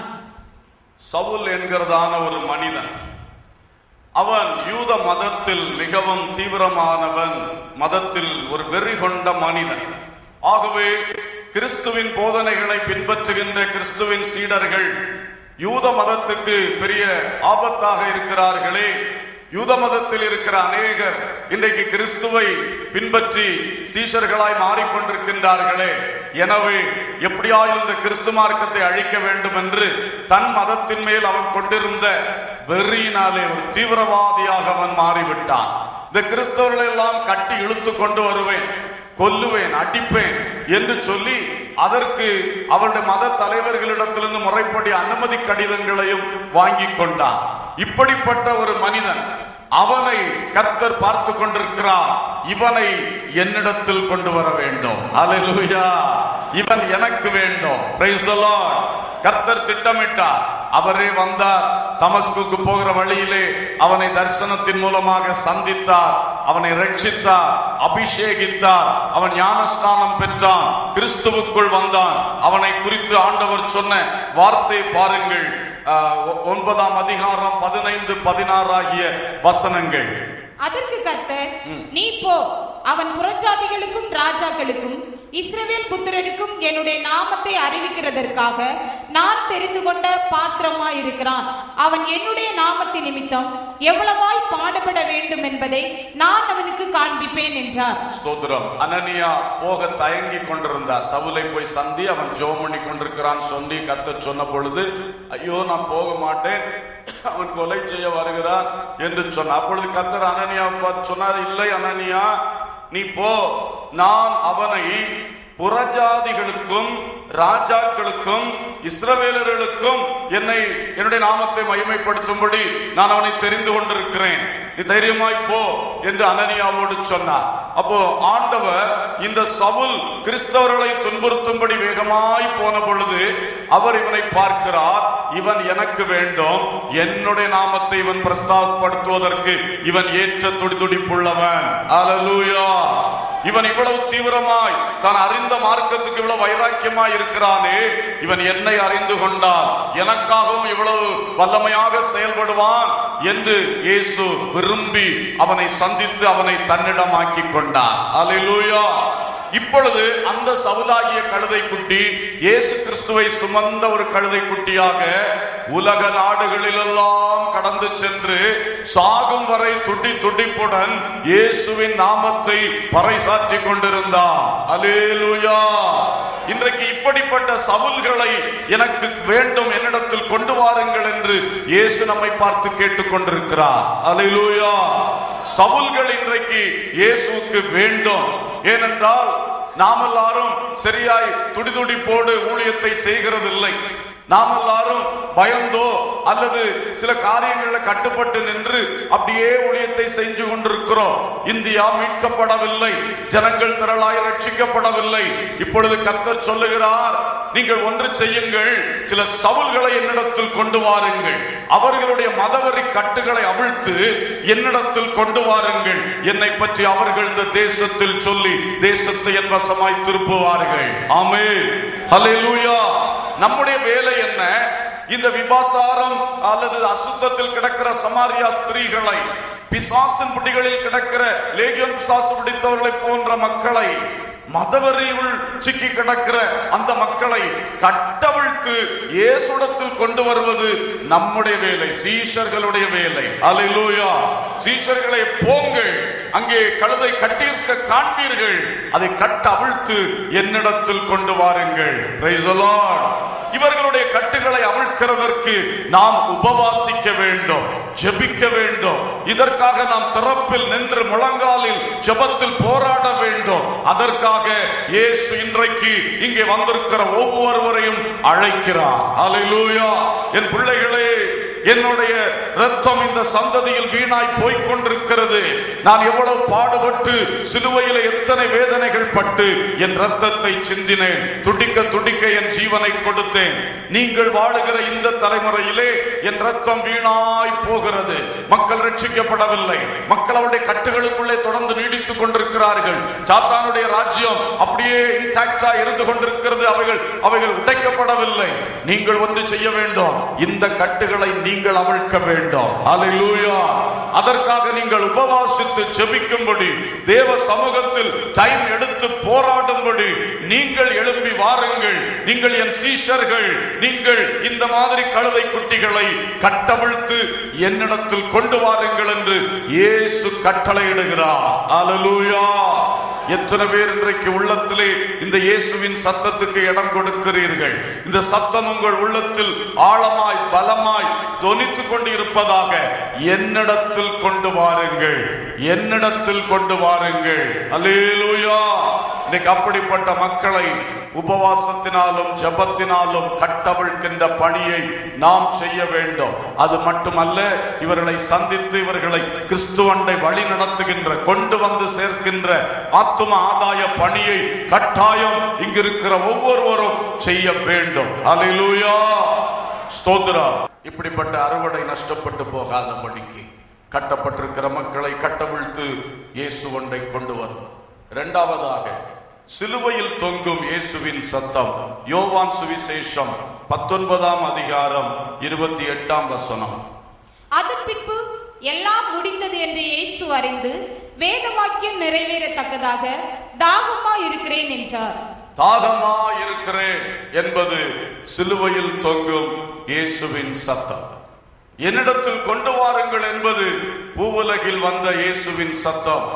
S1: சவுல் என்கிறதான ஒரு மனிதன் அவன் யூத மதத்தில் மிகவும் தீவிரமானவன் மதத்தில் ஒரு வெறி கொண்ட மனிதன் ஆகவே கிறிஸ்துவின் போதனைகளை பின்பற்றுகின்ற கிறிஸ்துவின் சீடர்கள் யூத மதத்துக்கு பெரிய ஆபத்தாக இருக்கிறார்களே யூத மதத்தில் இருக்கிற அநேகர் இன்றைக்கு கிறிஸ்துவை பின்பற்றி சீஷர்களாய் மாறிக்கொண்டிருக்கின்றார்களே எனவே எப்படியாயும் இந்த கிறிஸ்து மார்க்கத்தை அழிக்க வேண்டும் என்று தன் மதத்தின் மேல் அவன் கொண்டிருந்த வெறியினாலே ஒரு தீவிரவாதியாக அவன் மாறிவிட்டான் இந்த கிறிஸ்தவர்களை எல்லாம் கட்டி இழுத்து கொண்டு வருவேன் கொல்லுவேன் அடிப்பேன் என்று சொல்லி அதற்கு அவருடைய மத தலைவர்களிடத்திலிருந்து முறைப்படி அனுமதி கடிதங்களையும் வாங்கி கொண்டான் இப்படிப்பட்ட ஒரு மனிதன் அவனை கர்த்தர் பார்த்து கொண்டிருக்கிறார் இவனை என்னிடத்தில் கொண்டு வர வேண்டும் அல்லேலூயா இவன் எனக்கு வேண்டும் Praise the Lord. கர்த்தர் திட்டமிட்டார் அவரே வந்தார் தமஸ்குக்கு போகிற வழியிலே அவனை தரிசனத்தின் மூலமாக சந்தித்தார் அவனை ரட்சித்தார் அபிஷேகித்தார் அவன் ஞானஸ்நானம் பெற்றான் கிறிஸ்துவுக்குள் வந்தான் அவனை குறித்து ஆண்டவர் சொன்ன வார்த்தை பாருங்கள் ஆஹ், ஒ- ஒன்பதாம் அதிகாரம் பதினைந்து பதினாறு ஆகிய வசனங்கள்
S3: அதற்கு கர்த்தர் நீ போ அவன் புறஜாதிகளுக்கும் ராஜாக்களுக்கும் இஸ்ரவேல் புத்திரருக்கும் என்னுடைய நாமத்தை அறிவிக்கிறதற்காக நான் தெரிந்து கொண்ட பாத்திரமாய் இருக்கிறான் அவன் என்னுடைய நாமத்தின் நிமித்தம் எவ்வளவாய் பாடுபட வேண்டும் என்பதை நான் அவனுக்கு காண்பிப்பேன் என்றார்
S1: ஸ்தோத்திரம் அனனியா போக தயங்கி கொண்டிருந்தார் சவுலை போய் சந்தி அவன் ஜோம் பண்ணி கொண்டிருக்கிறான் சொல்லி கத்த சொன்ன பொழுது ஐயோ நான் போக மாட்டேன் அவன் கொலை செய்ய வருகிறான் என்று சொன்னான் அப்பொழுது கத்தர் அனனியா பார்த்து சொன்னார் இல்லை அனனியா நீ போ நான் அவனை புறஜாதிகளுக்கும் ராஜாக்களுக்கும் இஸ்ரவேலர்களுக்கும் என்னை என்னுடைய நாமத்தை மகிமைப்படுத்தும்படி நான் அவனை தெரிந்து கொண்டிருக்கிறேன் நீ தைரியமாய் போ என்று அனனியாவோடு சொன்னார் அப்போ ஆண்டவர் இந்த சவுல் கிறிஸ்தவர்களை துன்புறுத்தும்படி வேகமாய் போன பொழுது அவர் இவனை பார்க்கிறார் இவன் எனக்கு வேண்டும் என்னுடைய நாமத்தை இவன் பிரஸ்தாபப்படுத்துவதற்கு இவன் ஏற்ற துடிதுடிப்புள்ளவன் அல்லேலூயா இவன் இவ்வளவு தீவிரமாய் தான் அறிந்த மார்க்கத்துக்கு இவ்வளவு வைராக்கியமாய் இருக்கிறானே இவன் என்னை அறிந்து கொண்டான் எனக்காகவும் இவ்வளவு வல்லமையாக செயல்படுவான் என்று இயேசு விரும்பி அவனை சந்தித்து அவனை தன்னிடமாக்கி கொண்டார் அல்லேலூயா இப்பொழுது அந்த சவுலாகிய கழுதை குட்டி இயேசு கிறிஸ்துவை சுமந்த ஒரு கழுதை குட்டியாக உலக நாடுகளிலெல்லாம் கடந்து சென்று சாகும் வரை துடி துடிப்புடன் இயேசுவின் நாமத்தை பறைசாற்றி கொண்டிருந்தான் அலேலுயா இன்றைக்கு இப்படிப்பட்ட சவுல்களை எனக்கு வேண்டும் என்னிடத்தில் கொண்டு வாருங்கள் என்று இயேசு நம்மை பார்த்து கேட்டுக்கொண்டிருக்கிறார் அலேலுயா சவுல்கள் இன்றைக்கு இயேசுவுக்கு வேண்டும் ஏனென்றால் நாம் எல்லாரும் சரியாய் துடிதுடிப்போடு ஊழியத்தை செய்கிறதில்லை நாம் எல்லாரும் பயந்தோ அல்லது சில காரியங்கள்ல கட்டுப்பட்டு நின்று அப்படியே ஊழியத்தை செஞ்சு கொண்டிருக்கிறோம் இந்தியா மீட்கப்படவில்லை ஜனங்கள் திரளாய் ரட்சிக்கப்படவில்லை இப்பொழுது கர்த்தர் சொல்லுகிறார் நீங்கள் ஒன்று செய்யுங்கள் சில சவுல்களை என்னிடத்தில் கொண்டு வாருங்கள் அவர்களுடைய மதவரி கட்டுகளை அவிழ்த்து என்னிடத்தில் கொண்டு வாருங்கள் என்னை பற்றி அவர்கள் இந்த தேசத்தில் சொல்லி தேசத்தை என் வசமாய் திருப்புவார்கள் ஆமே ஹalleluya நம்முடைய வேலை என்ன இந்த விபாசாரம் அல்லது அசுத்தத்தில் கிடக்கிற சமாரியா ஸ்திரீகளை பிசாசின் பிடிகளில் கிடக்கிற லேகியம் பிசாசு பிடித்தவர்களை போன்ற மக்களை மதவெறியுள் சிக்கி கிடக்கிற அந்த மக்களை கட்டவிழ்த்து இயேசுடத்தில் கொண்டு வருவது நம்முடைய வேலை சீஷர்களுடைய வேலை அல்லேலூயா சீஷர்களை போங்கள் அங்கே கழுதை கட்டியிருக்க காண்பீர்கள் அதை கட்ட அவிழ்த்து என்னிடத்தில் கொண்டு வாருங்கள் Praise the Lord. இவர்களுடைய கட்டுகளை அவிழ்க்கிறதற்கு நாம் உபவாசிக்க வேண்டும் ஜெபிக்க வேண்டும் இதற்காக நாம் திறப்பில் நின்று முழங்காலில் ஜெபத்தில் போராட வேண்டும் அதற்காக இயேசு இன்றைக்கு இங்கே வந்திருக்கிற ஒவ்வொருவரையும் அழைக்கிறார் அல்லேலூயா என் பிள்ளைகளே என்னுடைய ரத்தம் இந்த சந்ததியில் வீணாய் போய்க் கொண்டிருக்கிறது நான் எவ்வளவு பாடுபட்டு சிலுவையில எத்தனை வேதனைகள் பட்டு என் ரத்தத்தை சிந்தினேன் துடிக்க துடிக்க என் ஜீவனை கொடுத்தேன் நீங்கள் வாழுகிற இந்த தலைமுறையிலே என் ரத்தம் வீணாய் போகிறது மக்கள் ரட்சிக்கப்படவில்லை மக்கள் அவருடைய கட்டுகளுக்குள்ளே தொடர்ந்து நீடித்துக் கொண்டிருக்கிறார்கள் சாத்தானுடைய ராஜ்யம் அப்படியே இன்டாக்டா இருந்து கொண்டிருக்கிறது அவைகள் அவைகள் உடைக்கப்படவில்லை நீங்கள் ஒன்று செய்ய வேண்டும் இந்த கட்டுகளை நீங்கள் அவிழ்க்க வேண்டும் அல்லேலூயா அதற்காக நீங்கள் உபவாசித்து ஜெபிக்கும்படி தேவ சமூகத்தில் டைம் எடுத்து போராடும்படி நீங்கள் எழும்பி வாருங்கள் நீங்கள் என் சீஷர்கள் நீங்கள் இந்த மாதிரி கழுதை குட்டிகளை கட்டவிழ்த்து என்னிடத்தில் கொண்டு வாருங்கள் என்று இயேசு கட்டளையிடுகிறார் அல்லேலூயா எத்தனை பேர் இன்றைக்கு உள்ளத்திலே இந்த இயேசுவின் சத்தத்துக்கு இடம் கொடுக்கிறீர்கள் இந்த சத்தம் உங்கள் உள்ளத்தில் ஆழமாய் பலமாய் தொனித்துக் கொண்டு இருப்பதாக என்னிடத்தில் கொண்டு வாருங்கள் என்னிடத்தில் கொண்டு வாருங்கள் அல்லேலூயா இன்னைக்கு அப்படிப்பட்ட மக்களை உபவாசத்தினாலும் ஜபத்தினாலும் கட்டவிழ்க்கின்ற பணியை நாம் செய்ய வேண்டும் அது மட்டுமல்ல இவர்களை சந்தித்து இவர்களை கிறிஸ்துவண்டை வழி நடத்துகின்ற கொண்டு வந்து சேர்க்கின்ற ஆத்தும ஆதாய பணியை கட்டாயம் இங்கிருக்கிற ஒவ்வொருவரும் செய்ய வேண்டும் அல்லேலூயா ஸ்தோத்திரம் இப்படிப்பட்ட அறுவடை நஷ்டப்பட்டு போகாதபடிக்கு கட்டப்பட்டிருக்கிற மக்களை கட்டவிழ்த்து இயேசு ஒன்றை கொண்டு வரும் இரண்டாவதாக சிலுவையில் தொங்கும் இயேசுவின் சத்தம் யோவான் சுவிசேஷம் பத்தொன்பதாம் அதிகாரம் இருபத்தி எட்டாம் வசனம்
S3: அதன் பின்பு எல்லாம் முடிந்தது என்று இயேசு அறிந்து வேத வாக்கியம் நிறைவேறத்தக்கதாக தாகமா இருக்கிறேன் என்றார்
S1: தாகமா இருக்கிறேன் என்பது சிலுவையில் தொங்கும் இயேசுவின் சத்தம் என்னிடத்தில் கொண்டு வாருங்கள் என்பது பூவுலகில் வந்த இயேசுவின் சத்தம்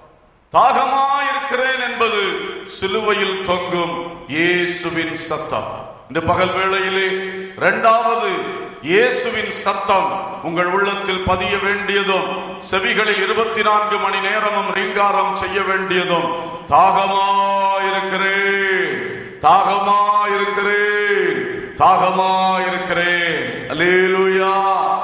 S1: தாகமா இருக்கிறேன் என்பது சிலுவையில் தொங்கும் இயேசுவின் சத்தம் இந்த பகல் வேளையிலே இரண்டாவது இயேசுவின் சத்தம் உங்கள் உள்ளத்தில் பதிய வேண்டியதும் செவிகளில் இருபத்தி நான்கு மணி நேரமும் ரீங்காரம் செய்ய வேண்டியதும் தாகமா இருக்கிறேன் தாகமா இருக்கிறேன் தாகமா இருக்கிறேன் அல்லேலூயா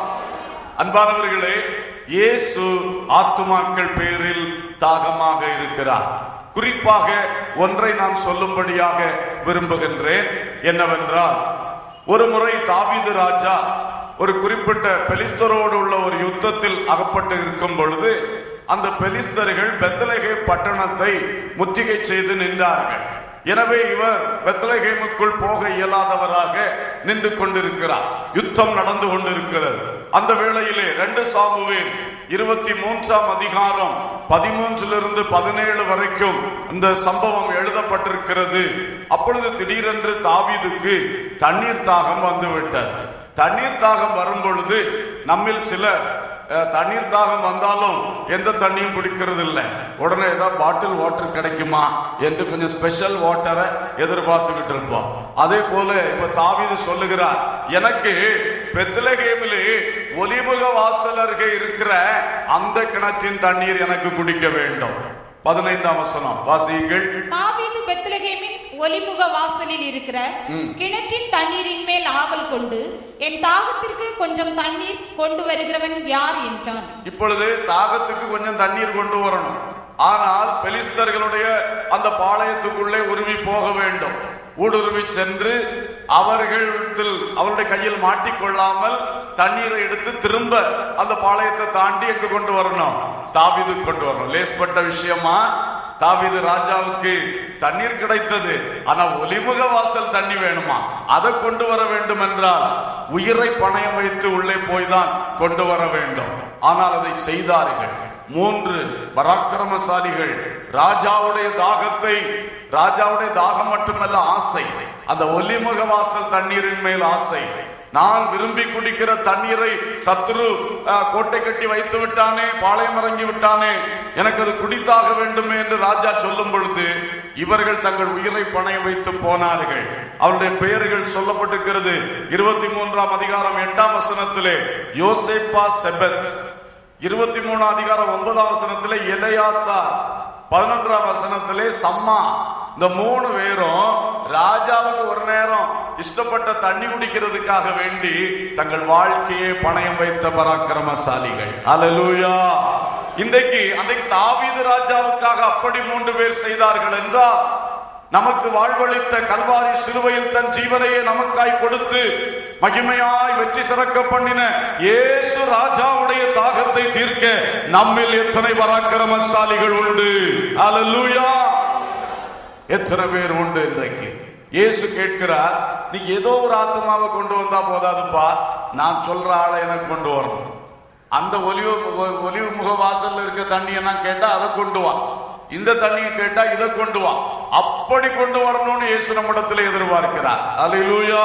S1: அன்பானவர்களே இயேசு ஆத்துமாக்கள் பேரில் தாகமாக இருக்கிறார் குறிப்பாக ஒன்றை நான் சொல்லும்படியாக விரும்புகின்றேன் என்னவென்றால் ஒரு முறை தாவீது ராஜா ஒரு குறிப்பிட்ட பெலிஸ்தரோடு உள்ள ஒரு யுத்தத்தில் அகப்பட்டு இருக்கும் பொழுது அந்த பெலிஸ்தர்கள் பெத்தலகேம் பட்டணத்தை முற்றுகை செய்து நின்றார்கள் எனவே இவர் பெத்லகேமுக்குள் போக இயலாதவராக நின்று கொண்டிருக்கிறார் யுத்தம் நடந்து கொண்டிருக்கிறது அந்த வேளையிலே ரெண்டு சாமுவேல் இருபத்தி மூன்றாம் அதிகாரம் பதிமூன்றிலிருந்து பதினேழு வரைக்கும் இந்த சம்பவம் எழுதப்பட்டிருக்கிறது அப்பொழுது திடீரென்று தாவீதுக்கு தண்ணீர் தாகம் வந்துவிட்டது தண்ணீர் தாகம் வரும் பொழுது நம்மில் சிலர் அஹ், தண்ணீர் தாகம் வந்தாலும் எந்த தண்ணியும் குடிக்கிறது இல்லை உடனே ஏதாவது பாட்டில் வாட்டர் கிடைக்குமா என்று கொஞ்சம் ஸ்பெஷல் வாட்டரை எதிர்பார்த்துக்கிட்டு இருப்போம் அதே போல இப்ப தாவீது சொல்லுகிறார் எனக்கு பெத்லகேமிலே ஒலிமுக வாசல் அருகே இருக்கிற அந்த கிணற்றின் தண்ணீர் எனக்கு குடிக்க வேண்டும் பதினைந்தாம் வசனம் வாசியுங்கள்
S3: தாவீது பெத்லகேமின் ஒலிமுக வாசலில் இருக்கிற கிணற்றின் தண்ணீரின் மேல் ஆவல் கொண்டு என் தாகத்திற்கு கொஞ்சம் தண்ணீர் கொண்டு வருகிறவன் யார் என்றான்
S1: இப்பொழுது தாகத்துக்கு கொஞ்சம் தண்ணீர் கொண்டு வரணும் ஆனால் பெலிஸ்தர்களுடைய அந்த பாளையத்துக்குள்ளே உருவி போக வேண்டும் ஊடுருவி சென்று அவர்களிடத்தில் அவருடைய கையில் மாட்டிக்கொள்ளாமல் தண்ணீரை எடுத்து திரும்ப அந்த பாளையத்தை தாண்டி எங்க கொண்டு வரணும் தாவிது கொண்டு வரணும் லேஸ்பட்ட விஷயமா தாவீது ராஜாவுக்கு தண்ணீர் கிடைத்தது ஆனா ஒலிமுக வாசல் தண்ணி வேணுமா அதை கொண்டு வர வேண்டும் என்றால் உயிரை பணயம் வைத்து உள்ளே போய்தான் கொண்டு வர வேண்டும் ஆனால் அதை செய்தார்கள் மூன்று பராக்கிரமசாலிகள் ராஜாவுடைய தாகத்தை ராஜாவுடைய தாகம் மட்டுமல்ல ஆசை அந்த ஒலிமுக வாசல் தண்ணீரின் மேல் ஆசை நான் விரும்பி குடிக்கிற தண்ணீரை சத்ரு அஹ், கோட்டை கட்டி வைத்து விட்டானே பாளையம் இறங்கி விட்டானே எனக்கு அது குடித்தாக வேண்டுமே என்று ராஜா சொல்லும் பொழுது இவர்கள் தங்கள் உயிரை பணையம் வைத்து போனார்கள் அவருடைய பெயர்கள் சொல்லப்பட்டிருக்கிறது இருபத்தி மூன்றாம் அதிகாரம் எட்டாம் வசனத்திலே யோசேப்பா செபத் இருபத்தி மூணாம் அதிகாரம் ஒன்பதாம் வசனத்திலே எலையாசா பதினொன்றாம் வசனத்திலே சம்மா இந்த மூணு பேரும் ராஜாவுக்கு ஒரு நேரம் இஷ்டப்பட்ட தண்ணி குடிக்கிறதுக்காக வேண்டி தங்கள் வாழ்க்கையை பணயம் வைத்த பராக்கிரமசாலிகள் அல்லேலூயா இன்றைக்கு அன்றைக்கு தாவீது ராஜாவுக்காக அப்படி மூன்று பேர் செய்தார்கள் என்றால் நமக்கு வாழ்வளித்த கல்வாரி சிலுவையில் தன் ஜீவனையே நமக்காய் கொடுத்து மகிமையாய் வெற்றி சிறக்க பண்ணின இயேசு ராஜாவுடைய தாகத்தை தீர்க்க நம்மில் எத்தனை பராக்கிரமசாலிகள் உண்டு அல்லேலூயா எத்தனை பேர் உண்டு இன்றைக்கு இயேசு கேட்கிறார் நீ ஏதோ ஒரு ஆத்மாவை கொண்டு வந்தா போதாதுப்பா நான் சொல்ற ஆளை எனக்கு கொண்டு வரணும் அந்த ஒலிவு ஒ- ஒலிவு முக வாசல்ல இருக்க தண்ணியை நான் கேட்டா அதை கொண்டு வா இந்த தண்ணியை கேட்டா இதை கொண்டு வா அப்படி கொண்டு வரணும்னு இயேசு நம்மிடத்துல எதிர்பார்க்கிறார் அல்லேலூயா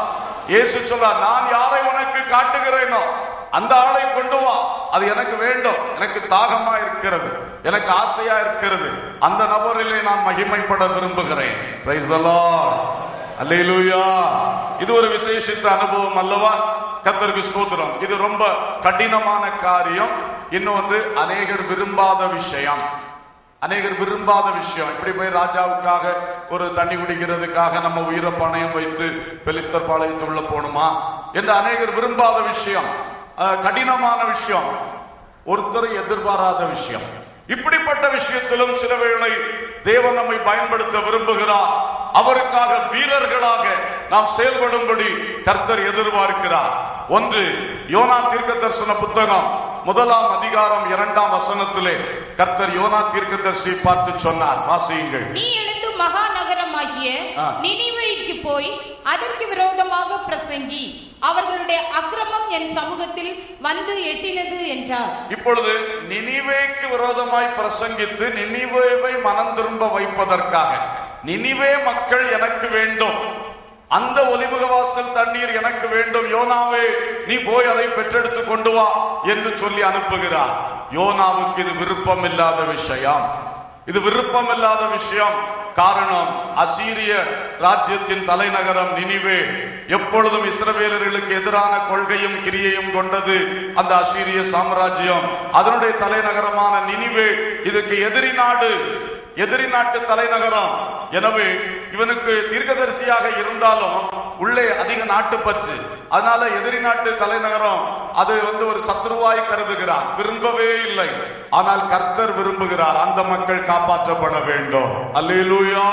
S1: இயேசு சொல்றார் நான் யாரை உனக்கு காட்டுகிறேனோ அந்த ஆளை கொண்டு வா அது எனக்கு வேண்டும் எனக்கு தாகமா இருக்கிறது எனக்கு ஆசையா இருக்கிறது அந்த நபரிலே நான் மகிமைப்பட விரும்புகிறேன் Praise the Lord. அல்லேலூயா இது ஒரு விசேஷித்த அனுபவம் அல்லவா கத்தருக்கு ஸ்தோத்திரம் இது ரொம்ப கடினமான காரியம் இன்னொன்று அநேகர் விரும்பாத விஷயம் அநேகர் விரும்பாத விஷயம் இப்படி போய் ராஜாவுக்காக ஒரு தண்ணி குடிக்கிறதுக்காக நம்ம உயிரை பணயம் வைத்து பெலிஸ்தர் பாளையத்துள்ள போகணுமா என்று அநேகர் விரும்பாத விஷயம் அஹ், கடினமான விஷயம் ஒருத்தரை எதிர்பாராத விஷயம் இப்படிப்பட்ட விஷயத்திலும் சில வேளை தேவன் நம்மை பயன்படுத்த விரும்புகிறார் அவருக்காக வீரர்களாக நாம் செயல்படும்படி கர்த்தர் எதிர்பார்க்கிறார் ஒன்று யோனா தீர்க்க தரிசன புத்தகம் முதலாம் அதிகாரம் இரண்டாம் வசனத்திலே கர்த்தர் யோனா தீர்க்கதரிசி பார்த்து சொன்னார் வாசியுங்கள்
S3: நீ எழுந்து மகா நகரமாகிய
S1: ஆ.
S3: நினிவேக்கு போய் அதற்கு விரோதமாக பிரசங்கி அவர்களுடைய அக்கிரமம் என் சமூகத்தில் வந்து எட்டினது என்றார்
S1: இப்பொழுது நினிவேக்கு விரோதமாய் பிரசங்கித்து நினிவேவை மனம் திரும்ப வைப்பதற்காக நினிவே மக்கள் எனக்கு வேண்டும் அந்த ஒலிமுக வாசல் தண்ணீர் எனக்கு வேண்டும் யோனாவே நீ போய் அதை பெற்றெடுத்து கொண்டு வா என்று சொல்லி அனுப்புகிறார் யோனாவுக்கு இது விருப்பம் இல்லாத விஷயம் இது விருப்பம் இல்லாத விஷயம் காரணம் அசீரிய ராஜ்யத்தின் தலைநகரம் நினிவே எப்பொழுதும் இஸ்ரவேலர்களுக்கு எதிரான கொள்கையும் கிரியையும் கொண்டது அந்த அசீரிய சாம்ராஜ்யம் அதனுடைய தலைநகரமான நினிவே இதுக்கு எதிரி நாடு எதிரி நாட்டு தலைநகரம் எனவே இவனுக்கு தீர்க்கதரிசியாக இருந்தாலும் உள்ளே அதிக நாட்டுப்பற்று அதனால எதிரி நாட்டு தலைநகரம் அது வந்து ஒரு சத்ருவாய் கருதுகிறான் விரும்பவே இல்லை ஆனால் கர்த்தர் விரும்புகிறார் அந்த மக்கள் காப்பாற்றப்பட வேண்டும் அல்லேலூயா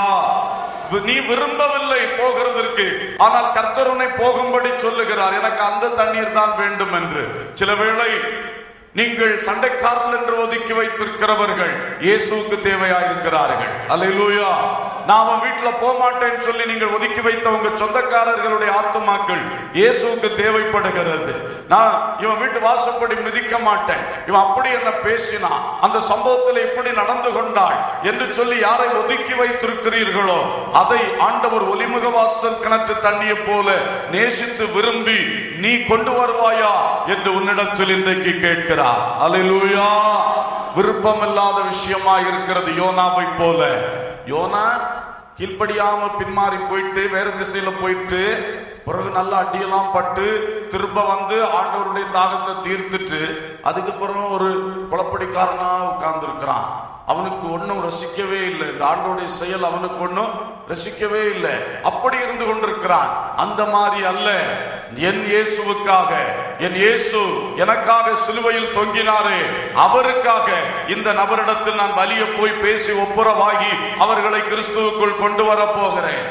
S1: நீ விரும்பவில்லை போகிறதற்கு ஆனால் கர்த்தர் உன்னை போகும்படி சொல்லுகிறார் எனக்கு அந்த தண்ணீர் தான் வேண்டும் என்று சில வேளை நீங்கள் சண்டைக்காரர்கள் என்று ஒதுக்கி வைத்திருக்கிறவர்கள் இயேசுவுக்கு தேவையாயிருக்கிறார்கள் அல்லேலூயா நான் அவன் வீட்டுல போக மாட்டேன்னு சொல்லி நீங்கள் ஒதுக்கி வைத்த உங்க சொந்தக்காரர்களுடைய ஆத்துமாக்கள் இயேசுவுக்கு தேவைப்படுகிறது நான் இவன் வீட்டு வாசப்படி மிதிக்க மாட்டேன் இவன் அப்படி என்ன பேசினா அந்த சம்பவத்தில் இப்படி நடந்து கொண்டாள் என்று சொல்லி யாரை ஒதுக்கி வைத்திருக்கிறீர்களோ அதை ஆண்டவர் ஒலிமுக வாசல் கிணற்று தண்ணியை போல நேசித்து விரும்பி நீ கொண்டு வருவாயா என்று உன்னிடத்தில் இன்றைக்கு கேட்கிறார் அல்லேலூயா விருப்பமில்லாத விஷயமா இருக்கிறது யோனாவை போல யோனா கீழ்ப்படியாம பின்மாறி போயிட்டு வேற திசையில போயிட்டு பிறகு நல்ல அடியெல்லாம் பட்டு திரும்ப வந்து ஆண்டவருடைய தாகத்தை தீர்த்துட்டு அதுக்கு பிறகு ஒரு குளப்படிக்காரனா உட்கார்ந்து இருக்கிறான் அவனுக்கு ஒன்றும் ரசிக்கவே இல்லை இந்த ஆண்டோடைய செயல் அவனுக்கு ஒன்றும் ரசிக்கவே இல்லை அப்படி இருந்து கொண்டிருக்கிறான் அந்த மாதிரி அல்ல என் இயேசுவுக்காக என் இயேசு எனக்காக சிலுவையில் தொங்கினாரே அவருக்காக இந்த நபரிடத்தில் நான் வலிய போய் பேசி ஒப்புரவாகி அவர்களை கிறிஸ்துவுக்குள் கொண்டு வர போகிறேன்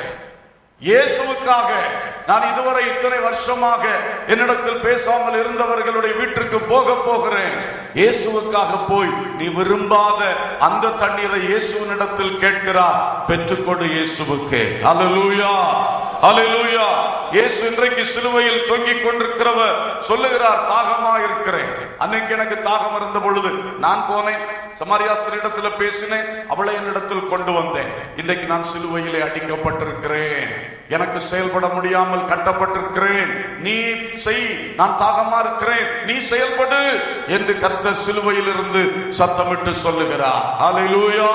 S1: இயேசுவுக்காக நான் இதுவரை இத்தனை வருஷமாக என்னிடத்தில் பேசாமல் இருந்தவர்களுடைய வீட்டிற்கு போக போகிறேன் இயேசுவுக்காக போய் நீ விரும்பாத அந்த தண்ணீரை இயேசுவினிடத்தில் கேட்கிறார் பெற்றுக்கொண்டு இயேசுவுக்கு அல்லேலூயா அல்லேலூயா இயேசு இன்றைக்கு சிலுவையில் தொங்கிக் கொண்டிருக்கிறவர் சொல்லுகிறார் தாகமா இருக்கிறேன் அன்னைக்கு எனக்கு தாகம் இருந்த பொழுது நான் போனேன் சமாரியாஸ்திரிடத்துல பேசினேன் அவளை என்னிடத்தில் கொண்டு வந்தேன் இன்றைக்கு நான் சிலுவையிலே அடிக்கப்பட்டிருக்கிறேன் எனக்கு செயல்பட முடியாமல் கட்டப்பட்டிருக்கிறேன் நீ செய் நான் தாகமா இருக்கிறேன் நீ செயல்படு என்று கர்த்தர் சிலுவையில் இருந்து சத்தமிட்டு சொல்லுகிறார் ஹalleluya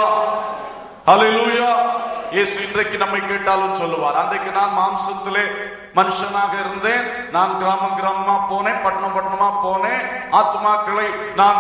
S1: ஹalleluya இயேசு இன்றைக்கு நம்மை கேட்டாலும் சொல்லுவார் அன்றைக்கு நான் மாம்சத்திலே மனுஷனாக இருந்தேன் நான் கிராமம் கிராமமா போனேன் பட்டணம் பட்டணமா போனேன் ஆத்மாக்களை நான்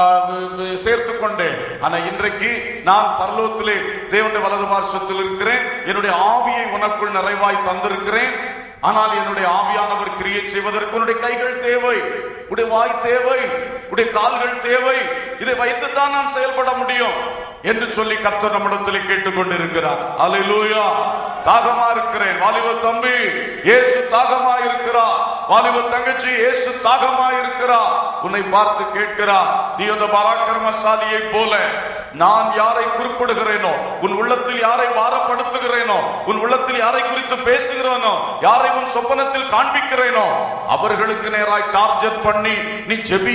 S1: சேர்த்து கொண்டேன் ஆனா இன்றைக்கு நான் பரலோகத்திலே தேவனுடைய வலது பார்சத்தில் இருக்கிறேன் என்னுடைய ஆவியை உனக்குள் நிறைவாய் தந்திருக்கிறேன் ஆனால் என்னுடைய ஆவியானவர் கிரியை செய்வதற்கு உன்னுடைய கைகள் தேவை உடைய வாய் தேவை உடைய கால்கள் தேவை இதை வைத்துத்தான் நான் செயல்பட முடியும் என்று சொல்லி கர்த்தர் நம்மிடத்தில் கேட்டுக்கொண்டிருக்கிறார் அல்லேலூயா தாகமா இருக்கிறேன் வாலிப தம்பி இயேசு தாகமா இருக்கிறார் வாலிப தங்கச்சி இயேசு தாகமா இருக்கிறார் உன்னை பார்த்து கேட்கிறார் நீ அந்த பராக்கிரமசாலியை போல நான் யாரை குறிப்பிடுகிறேனோ உன் உள்ளத்தில் யாரை பாரப்படுத்துகிறேனோ உன் உள்ளத்தில் யாரை குறித்து பேசுகிறேனோ யாரை உன் சொப்பனத்தில் காண்பிக்கிறேனோ அவர்களுக்கு நேராய் டார்கெட் பண்ணி நீ ஜெபி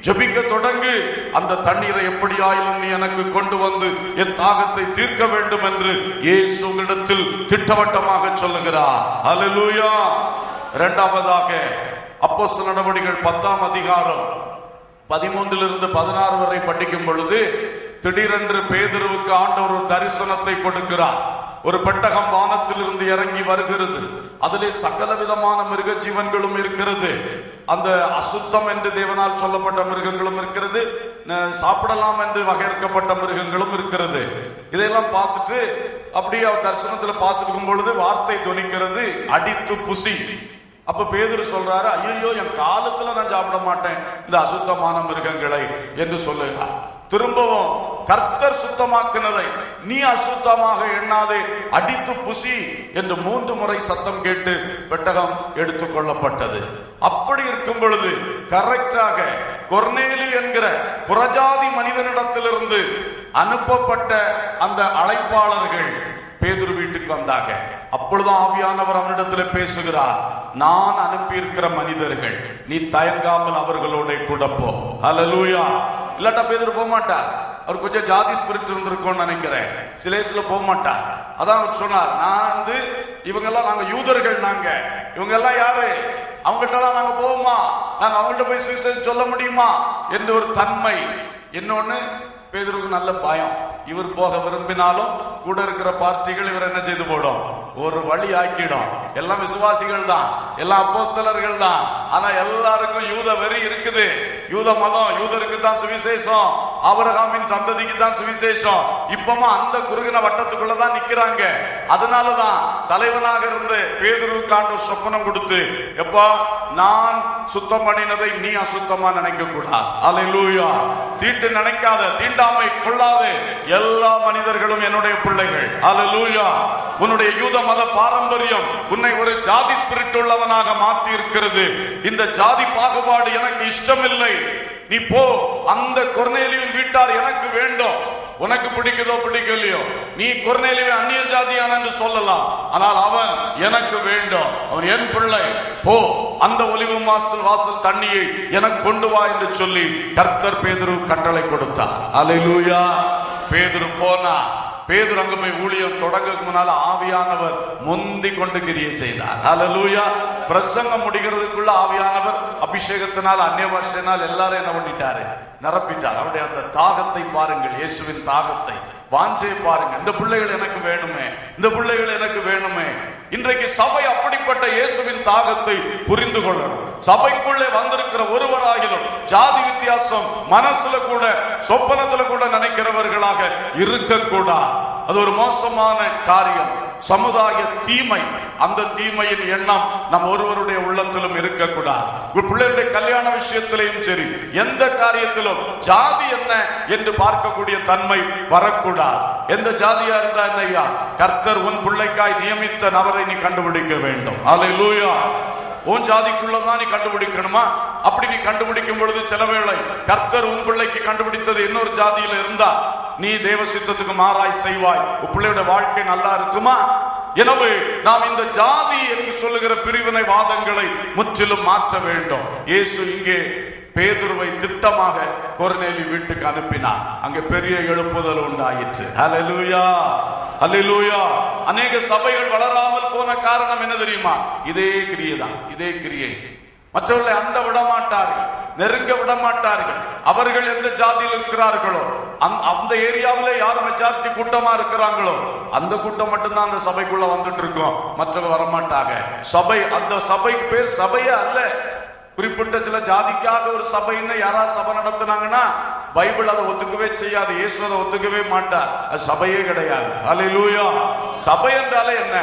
S1: ஜெபிக்க தொடங்கு அந்த தண்ணீரை எப்படியாயிலும் நீ எனக்கு கொண்டு வந்து என் தாகத்தை தீர்க்க வேண்டும் என்று இயேசுவிடத்தில் திட்டவட்டமாக சொல்லுகிறார் ஹalleluya இரண்டாவதாக அப்போஸ்தல நடவடிக்கைகள் பத்தாம் அதிகாரம் பதிமூன்றிலிருந்து பதினாறு வரை படிக்கும் பொழுது திடீரென்று பேதுருவுக்கு ஆண்டவர் ஒரு தரிசனத்தை கொடுக்கிறார் ஒரு பெட்டகம் வானத்திலிருந்து இறங்கி வருகிறது அதிலே சகல விதமான மிருக ஜீவன்களும் இருக்கிறது அந்த அசுத்தம் என்று தேவனால் சொல்லப்பட்ட மிருகங்களும் இருக்கிறது ந- சாப்பிடலாம் என்று வகையறுக்கப்பட்ட மிருகங்களும் இருக்கிறது இதையெல்லாம் பார்த்துட்டு அப்படியே அவர் தரிசனத்துல பார்த்துருக்கும் பொழுது வார்த்தை துணிக்கிறது அடித்து புசி அப்ப பேதுரு சொல்றாரு ஐயோ என் காலத்துல நான் சாப்பிட மாட்டேன் இந்த அசுத்தமான மிருகங்களை என்று சொல்லுகிறார் திரும்பவும் கர்த்தர் சுத்தமாக்கினதை நீ அசுத்தமாக எண்ணாதே அடித்து புசி என்று மூன்று முறை சத்தம் கேட்டு பெட்டகம் எடுத்துக் கொள்ளப்பட்டது அப்படி இருக்கும் பொழுது கரெக்டாக கொர்நேலி என்கிற புறஜாதி மனிதனிடத்திலிருந்து அனுப்பப்பட்ட அந்த அழைப்பாளர்கள் பேதுரு வீட்டுக்கு வந்தாங்க அப்பொழுதும் ஆவியானவர் அவனிடத்தில் பேசுகிறார் நான் அனுப்பியிருக்கிற மனிதர்கள் நீ தயங்காமல் அவர்களோட கூட போ ஹalleluya இல்லாட்டா பேதுரு போக மாட்டார் அவர் கொஞ்சம் ஜாதி ஸ்பிரிட் இருந்திருக்கும்னு நினைக்கிறேன் சிலேஸ்ல போக மாட்டார் அதான் அவர் சொன்னார் நான் வந்து இவங்க எல்லாம் நாங்க யூதர்கள் நாங்க இவங்க எல்லாம் யாரு அவங்ககிட்ட எல்லாம் நாங்க போவோமா நாங்க அவங்கள்ட்ட போய் சுவிசேஷம் சொல்ல முடியுமா என்று ஒரு தன்மை இன்னொன்னு பேதுருக்கு நல்ல பயம் இவர் போக விரும்பினாலும் கூட இருக்கிற பார்ட்டிகள் இவர் என்ன செய்து போடும் ஒரு வழி ஆக்கிடும் எல்லாம் விசுவாசிகள் தான் எல்லாம் அப்போஸ்தலர்கள் தான் ஆனா எல்லாருக்கும் யூத வெறி இருக்குது யூத மதம் யூதருக்கு தான் சுவிசேஷம் ஆபிரகாமின் சந்ததிக்கு தான் சுவிசேஷம் இப்பமா அந்த குறுகின வட்டத்துக்குள்ள தான் நிக்கிறாங்க அதனாலதான் தலைவனாக இருந்து பேதுருவுக்கு ஆண்டவர் சொப்பனம் கொடுத்து எப்பா நான் சுத்தம் பண்ணினதை நீ அசுத்தமா நினைக்க கூடாது அல்லேலூயா தீட்டு நினைக்காத தீண்டாமை கொள்ளாது எல்லா மனிதர்களும் என்னுடைய பிள்ளைகள் அல்லேலூயா உன்னுடைய யூத மத பாரம்பரியம் உன்னை ஒரு ஜாதி ஸ்பிரிட் உள்ளவனாக மாத்தி இருக்கிறது இந்த ஜாதி பாகுபாடு எனக்கு இஷ்டமில்லை நீ போ அந்த கொர்நேலியின் வீட்டார் எனக்கு வேண்டும் உனக்கு பிடிக்குதோ பிடிக்கலையோ நீ கொர்நேலியை அந்நிய ஜாதியான் என்று சொல்லலாம் ஆனால் அவன் எனக்கு வேண்டும் அவன் என் பிள்ளை போ அந்த ஒலிவு வாசல் வாசல் தண்ணியை எனக்கு கொண்டு வா என்று சொல்லி கர்த்தர் பேதுரு கட்டளை கொடுத்தார் அல்லேலூயா பேதுரு போனா பேதுரு அங்க போய் ஊழியம் தொடங்கக்கு முன்னால ஆவியானவர் முந்தி கொண்டு கிரியை செய்தார் ஹalleluya பிரசங்கம் முடிகிறதுக்குள்ள ஆவியானவர் அபிஷேகத்தினால் அந்நிய பாஷையினால் எல்லாரும் என்ன பண்ணிட்டாரு நிரப்பிட்டார் அவருடைய அந்த தாகத்தை பாருங்கள் இயேசுவின் தாகத்தை வாஞ்சையை பாருங்க இந்த பிள்ளைகள் எனக்கு வேணுமே இந்த பிள்ளைகள் எனக்கு வேணுமே இன்றைக்கு சபை அப்படிப்பட்ட இயேசுவின் தாகத்தை புரிந்து கொள்ளணும் சபைக்குள்ளே வந்திருக்கிற ஒருவராகிலும் ஜாதி வித்தியாசம் மனசுல கூட சொப்பனத்துல கூட நினைக்கிறவர்களாக இருக்கக்கூடாது அது ஒரு மோசமான காரியம் சமுதாய தீமை அந்த தீமையின் எண்ணம் நம் ஒருவருடைய உள்ளத்திலும் இருக்கக்கூடாது ஒரு பிள்ளைகளுடைய கல்யாண விஷயத்திலையும் சரி எந்த காரியத்திலும் ஜாதி என்ன என்று பார்க்கக்கூடிய தன்மை வரக்கூடாது எந்த ஜாதியா இருந்தா என்னையா கர்த்தர் உன் பிள்ளைக்காய் நியமித்த நபரை நீ கண்டுபிடிக்க வேண்டும் அல்லேலூயா உன் ஜாதிக்குள்ளதான் நீ கண்டுபிடிக்கணுமா அப்படி நீ கண்டுபிடிக்கும் பொழுது சில வேளை கர்த்தர் உன் பிள்ளைக்கு கண்டுபிடித்தது இன்னொரு ஜாதியில இருந்தா நீ தேவ சித்தத்துக்கு மாறாய் செய்வாய் உன் பிள்ளையோட வாழ்க்கை நல்லா இருக்குமா எனவே நாம் இந்த ஜாதி என்று சொல்லுகிற பிரிவினை வாதங்களை முற்றிலும் மாற்ற வேண்டும் இயேசு இங்கே பேதுருவை திட்டமாக கொர்நேலி வீட்டுக்கு அனுப்பினார் அங்கே பெரிய எழுப்புதல் உண்டாயிற்று ஹalleluya ஹalleluya அநேக சபைகள் வளராமல் போன காரணம் என்ன தெரியுமா இதே கிரியை தான் இதே கிரியை மற்றவர்களை அண்ட விட மாட்டார்கள் நெருங்க விட மாட்டார்கள் அவர்கள் எந்த ஜாதியில் இருக்கிறார்களோ அந்த- அந்த ஏரியாவிலே யார் மெஜாரிட்டி கூட்டமா இருக்கிறாங்களோ அந்த கூட்டம் மட்டும்தான் அந்த சபைக்குள்ள வந்துட்டு இருக்கோம் மற்றவங்க வரமாட்டாங்க சபை அந்த சபைக்கு பேர் சபையே அல்ல குறிப்பிட்ட சில ஜாதிக்காக ஒரு சபைன்னு யாராவது சபை நடத்துனாங்கன்னா பைபிள் அதை ஒத்துக்கவே செய்யாது இயேசு அதை ஒத்துக்கவே மாட்டார் அது சபையே கிடையாது அல்லேலூயா சபை என்றாலே என்ன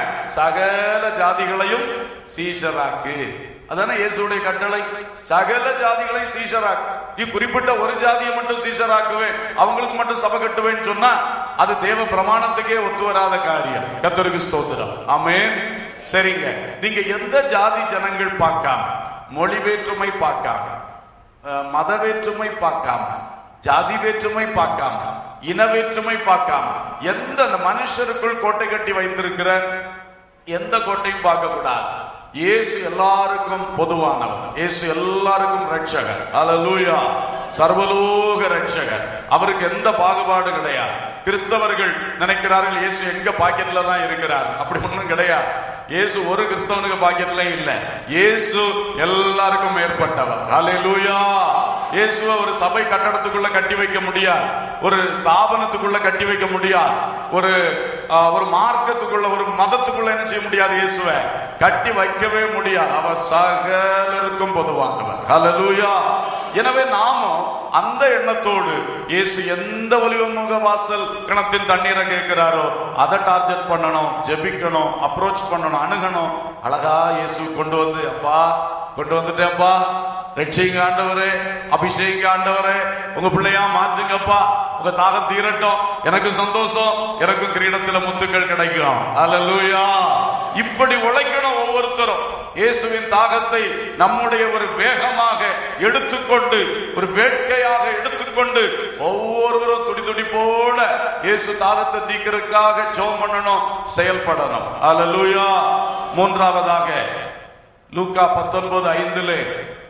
S1: சகல ஜாதிகளையும் சீஷராக்கு அதானே இயேசுடைய கட்டளை சகல ஜாதிகளையும் சீஷராக்கு நீ குறிப்பிட்ட ஒரு ஜாதியை மட்டும் சீஷராக்குவேன் அவங்களுக்கு மட்டும் சபை கட்டுவேன்னு சொன்னா அது தேவ பிரமாணத்துக்கே ஒத்து வராத காரியம் கத்தருக்கு ஸ்தோத்திரம் ஆமென் சரிங்க நீங்க எந்த ஜாதி ஜனங்கள் பார்க்காம மொழி வேற்றுமை பார்க்காம அஹ், மத வேற்றுமை பார்க்காம ஜாதி வேற்றுமை பார்க்காம இன வேற்றுமை பார்க்காம எந்த அந்த மனுஷருக்குள் கோட்டை கட்டி வைத்திருக்கிற எந்த கோட்டையும் பார்க்க கூடாது இயேசு எல்லாருக்கும் பொதுவானவர் இயேசு எல்லாருக்கும் ரட்சகர் அல்லேலூயா சர்வலோக ரட்சகர் அவருக்கு எந்த பாகுபாடு கிடையாது கிறிஸ்தவர்கள் நினைக்கிறார்கள் இயேசு எங்க பாக்கெட்ல தான் இருக்கிறார் அப்படி ஒண்ணும் கிடையாது இயேசு ஒரு கிறிஸ்தவனுக்கு பாக்கெட்ல இல்ல இயேசு எல்லாருக்கும் மேற்பட்டவர் அல்லேலூயா இயேசுவை ஒரு சபை கட்டடத்துக்குள்ள கட்டி வைக்க முடியாது ஒரு ஸ்தாபனத்துக்குள்ள கட்டி வைக்க முடியாது ஒரு ஆஹ், ஒரு மார்க்கத்துக்குள்ள ஒரு மதத்துக்குள்ள என்ன செய்ய முடியாது இயேசுவை கட்டி வைக்கவே முடியாது அவர் சகலருக்கும் பொதுவானவர் ஹalleluya எனவே நாமும் அந்த எண்ணத்தோடு இயேசு எந்த ஒலிவமுக வாசல் கிணத்தின் தண்ணீரை கேட்கிறாரோ அதை டார்கெட் பண்ணணும் ஜெபிக்கணும் அப்ரோச் பண்ணணும் அணுகணும் அழகா இயேசு கொண்டு வந்து அப்பா கொண்டு வந்துட்டேன்ப்பா ரட்சிங்க ஆண்டவரே அபிஷேக ஆண்டவரே உங்க பிள்ளையா மாற்றுங்கப்பா உங்க தாகம் தீரட்டும் எனக்கு சந்தோஷம் எனக்கும் கிரீடத்துல முத்துக்கள் கிடைக்கும் அல்லேலூயா இப்படி உழைக்கணும் ஒவ்வொருத்தரும் இயேசுவின் தாகத்தை நம்முடைய ஒரு வேகமாக எடுத்துக்கொண்டு ஒரு வேட்கையாக எடுத்துக்கொண்டு ஒவ்வொருவரும் துடி துடிப்போட இயேசு தாகத்தை தீக்கிறதுக்காக ஜெபம் பண்ணணும் செயல்படணும் அல்லேலூயா மூன்றாவதாக லூக்கா பத்தொன்பது ஐந்திலே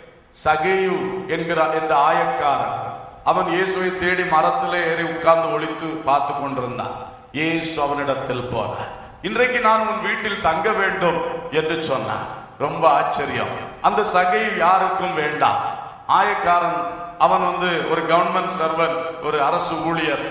S1: சகேயு என்கிற என்ற ஆயக்காரன் அவன் இயேசுவை தேடி மரத்திலே ஏறி உட்கார்ந்து ஒளித்து பார்த்து கொண்டிருந்தான் இயேசு அவனிடத்தில் போனார் இன்றைக்கு நான் உன் வீட்டில் தங்க வேண்டும் என்று சொன்னார் ரொம்ப ஆச்சரியம் அந்த சகையு யாருக்கும் வேண்டாம் ஆயக்காரன் அவன் வந்து ஒரு கவர்மெண்ட் சர்வன்ட் ஒரு அரசு ஊழியர்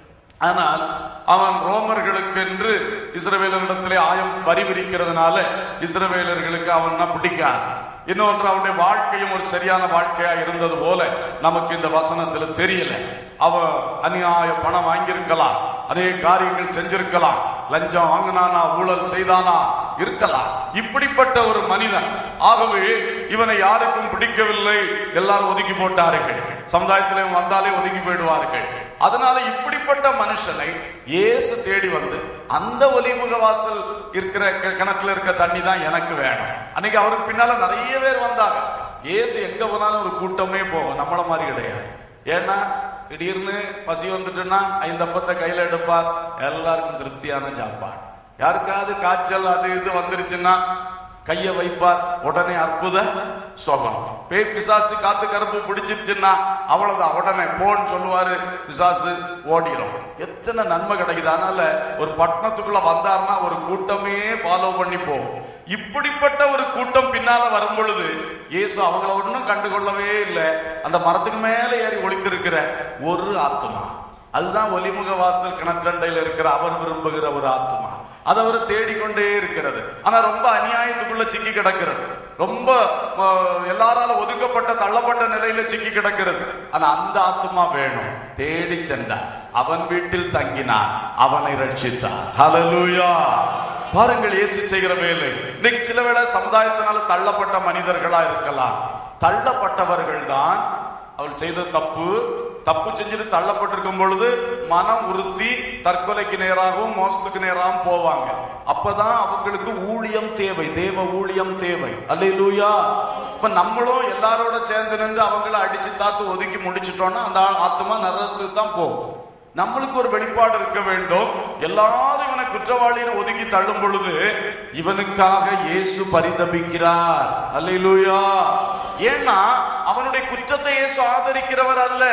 S1: ஆனால் அவன் ரோமர்களுக்கு என்று இஸ்ரவேலரிடத்திலே ஆயம் வரி விரிக்கிறதுனால இஸ்ரவேலர்களுக்கு அவன் பிடிக்காது இன்னொன்று அவனுடைய வாழ்க்கையும் ஒரு சரியான வாழ்க்கையா இருந்தது போல நமக்கு இந்த வசனத்துல தெரியல அவன் அநியாய பணம் வாங்கியிருக்கலாம் அநேக காரியங்கள் செஞ்சிருக்கலாம் லஞ்சம் வாங்கினானா ஊழல் செய்தானா இருக்கலாம் இப்படிப்பட்ட ஒரு மனிதன் ஆகவே இவனை யாருக்கும் பிடிக்கவில்லை எல்லாரும் ஒதுக்கி போட்டார்கள் சமுதாயத்திலே வந்தாலே ஒதுங்கி போயிடுவார்கள் அதனால இப்படிப்பட்ட மனுஷனை இயேசு தேடி வந்து அந்த ஒலிமுக வாசல் இருக்கிற கி- கிணத்துல இருக்க தண்ணி தான் எனக்கு வேணும் அன்னைக்கு அவருக்கு பின்னால நிறைய பேர் வந்தாங்க இயேசு எங்க போனாலும் ஒரு கூட்டமே போகும் நம்மள மாதிரி கிடையாது ஏன்னா திடீர்னு பசி வந்துட்டுன்னா ஐந்தப்பத்தை கையில எடுப்பார் எல்லாருக்கும் திருப்தியான சாப்பாடு யாருக்காவது காய்ச்சல் அது இது வந்துருச்சுன்னா கைய வைப்பார் உடனே அற்புத சுகம் பேய் பிசாசு காத்து கருப்பு பிடிச்சிருச்சுன்னா அவ்வளவுதான் உடனே போன்னு சொல்லுவாரு பிசாசு ஓடிடும் எத்தனை நன்மை கிடைக்குது அதனால ஒரு பட்டணத்துக்குள்ள வந்தாருன்னா ஒரு கூட்டமே ஃபாலோ பண்ணி போகும் இப்படிப்பட்ட ஒரு கூட்டம் பின்னால வரும் பொழுது இயேசு அவங்கள ஒன்றும் கண்டுகொள்ளவே இல்லை அந்த மரத்துக்கு மேல ஏறி ஒளித்திருக்கிற ஒரு ஆத்மா அதுதான் ஒலிமுக வாசல் கிணற்றண்டையில் இருக்கிற அவர் விரும்புகிற ஒரு ஆத்மா அது அவர் தேடிக்கொண்டே இருக்கிறது ஆனா ரொம்ப அநியாயத்துக்குள்ள சிக்கி கிடக்கிறது ரொம்ப அஹ், எல்லாரால ஒதுக்கப்பட்ட தள்ளப்பட்ட நிலையில சிக்கி கிடக்கிறது ஆனா அந்த ஆத்மா வேணும் தேடி சென்றார் அவன் வீட்டில் தங்கினார் அவனை ரட்சித்தார் ஹalleluya பாருங்கள் இயேசு செய்கிற வேலை இன்னைக்கு சில வேளை சமுதாயத்தினால தள்ளப்பட்ட மனிதர்களா இருக்கலாம் தள்ளப்பட்டவர்கள் தான் அவர் செய்த தப்பு தப்பு செஞ்சுட்டு தள்ளப்பட்டிருக்கும் பொழுது மனம் உறுத்தி தற்கொலைக்கு நேராகவும் மோசத்துக்கு நேராகவும் போவாங்க அப்பதான் அவங்களுக்கு ஊழியம் தேவை தேவ ஊழியம் தேவை அல்லேலூயா இப்ப நம்மளும் எல்லாரோட சேர்ந்து நின்று அவங்கள அடிச்சு தாத்து ஒதுக்கி முடிச்சிட்டோம்னா அந்த ஆத்மா நரகத்துக்கு தான் போகும் நம்மளுக்கு ஒரு வெளிப்பாடு இருக்க வேண்டும் எல்லாரும் இவனை குற்றவாளின்னு ஒதுக்கி தள்ளும் பொழுது இவனுக்காக இயேசு பரிதபிக்கிறார் அல்லேலூயா ஏன்னா அவனுடைய குற்றத்தை இயேசு ஆதரிக்கிறவர் அல்ல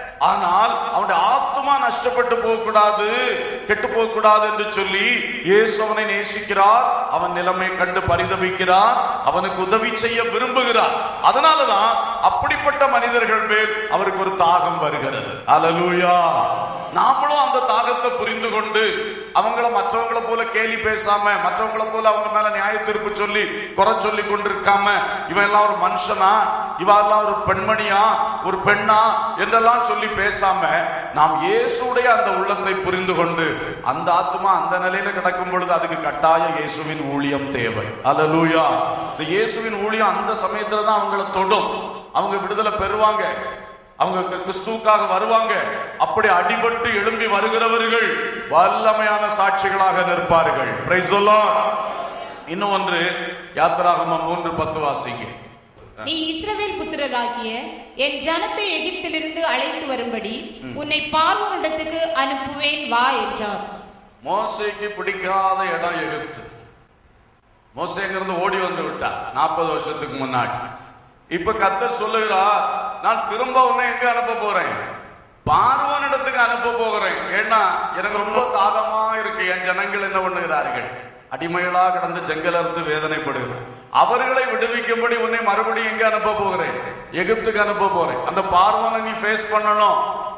S1: ஆனால் அவனுடைய ஆத்மா நஷ்டப்பட்டு போகக்கூடாது கெட்டு போகக்கூடாது என்று சொல்லி இயேசு அவனை நேசிக்கிறார் அவன் நிலைமை கண்டு பரிதபிக்கிறார் அவனுக்கு உதவி செய்ய விரும்புகிறார் அதனாலதான் அப்படிப்பட்ட மனிதர்கள் மேல் அவருக்கு ஒரு தாகம் வருகிறது அல்லேலூயா நாமளும் அந்த தாகத்தை புரிந்து கொண்டு அவங்கள மற்றவங்கள போல கேலி பேசாம மற்றவங்கள போல அவங்க மேல நியாய தீர்ப்பு சொல்லி குறை சொல்லி கொண்டிருக்காம இவன் எல்லாம் ஒரு மனுஷனா இவ எல்லாம் ஒரு பெண்மணியா ஒரு பெண்ணா என்றெல்லாம் சொல்லி பேசாம நாம் இயேசுடைய அந்த உள்ளத்தை புரிந்து கொண்டு அந்த ஆத்மா அந்த நிலையில கிடக்கும் பொழுது அதுக்கு கட்டாய இயேசுவின் ஊழியம் தேவை அல்லேலூயா இந்த இயேசுவின் ஊழியம் அந்த சமயத்துல தான் அவங்கள தொடும் அவங்க விடுதலை பெறுவாங்க அவங்க கிறிஸ்து- கிறிஸ்துவுக்காக வருவாங்க அப்படி அடிபட்டு எழும்பி வருகிறவர்கள் வல்லமையான சாட்சிகளாக நிற்பார்கள் Praise the Lord. இன்னும் ஒன்று யாத்திராகமம் மூன்று பத்து வாசிங்க
S3: நீ இஸ்ரவேல் புத்திரராகிய என் ஜனத்தை எகிப்திலிருந்து அழைத்து வரும்படி உன்னை பார்வோனிடத்துக்கு அனுப்புவேன் வா என்றார்
S1: மோசைக்கு பிடிக்காத இடம் எகிப்து மோசேங்கிருந்து ஓடி வந்து விட்டார் நாற்பது வருஷத்துக்கு முன்னாடி இப்ப கத்தர் சொல்லுகிறார் நான் திரும்ப உன்னை எங்க அனுப்ப போறேன் பார்வன் இடத்துக்கு அனுப்ப போகிறேன் ஏன்னா எனக்கு ரொம்ப தாகமா இருக்கு என் ஜனங்கள் என்ன பண்ணுகிறார்கள் அடிமைகளா கிடந்து செங்கலறுத்து வேதனைப்படுகிறார் அவர்களை விடுவிக்கும்படி உன்னை மறுபடியும் எங்க அனுப்ப போகிறேன் எகிப்துக்கு அனுப்ப போறேன் அந்த பார்வனை நீ ஃபேஸ் பண்ணணும்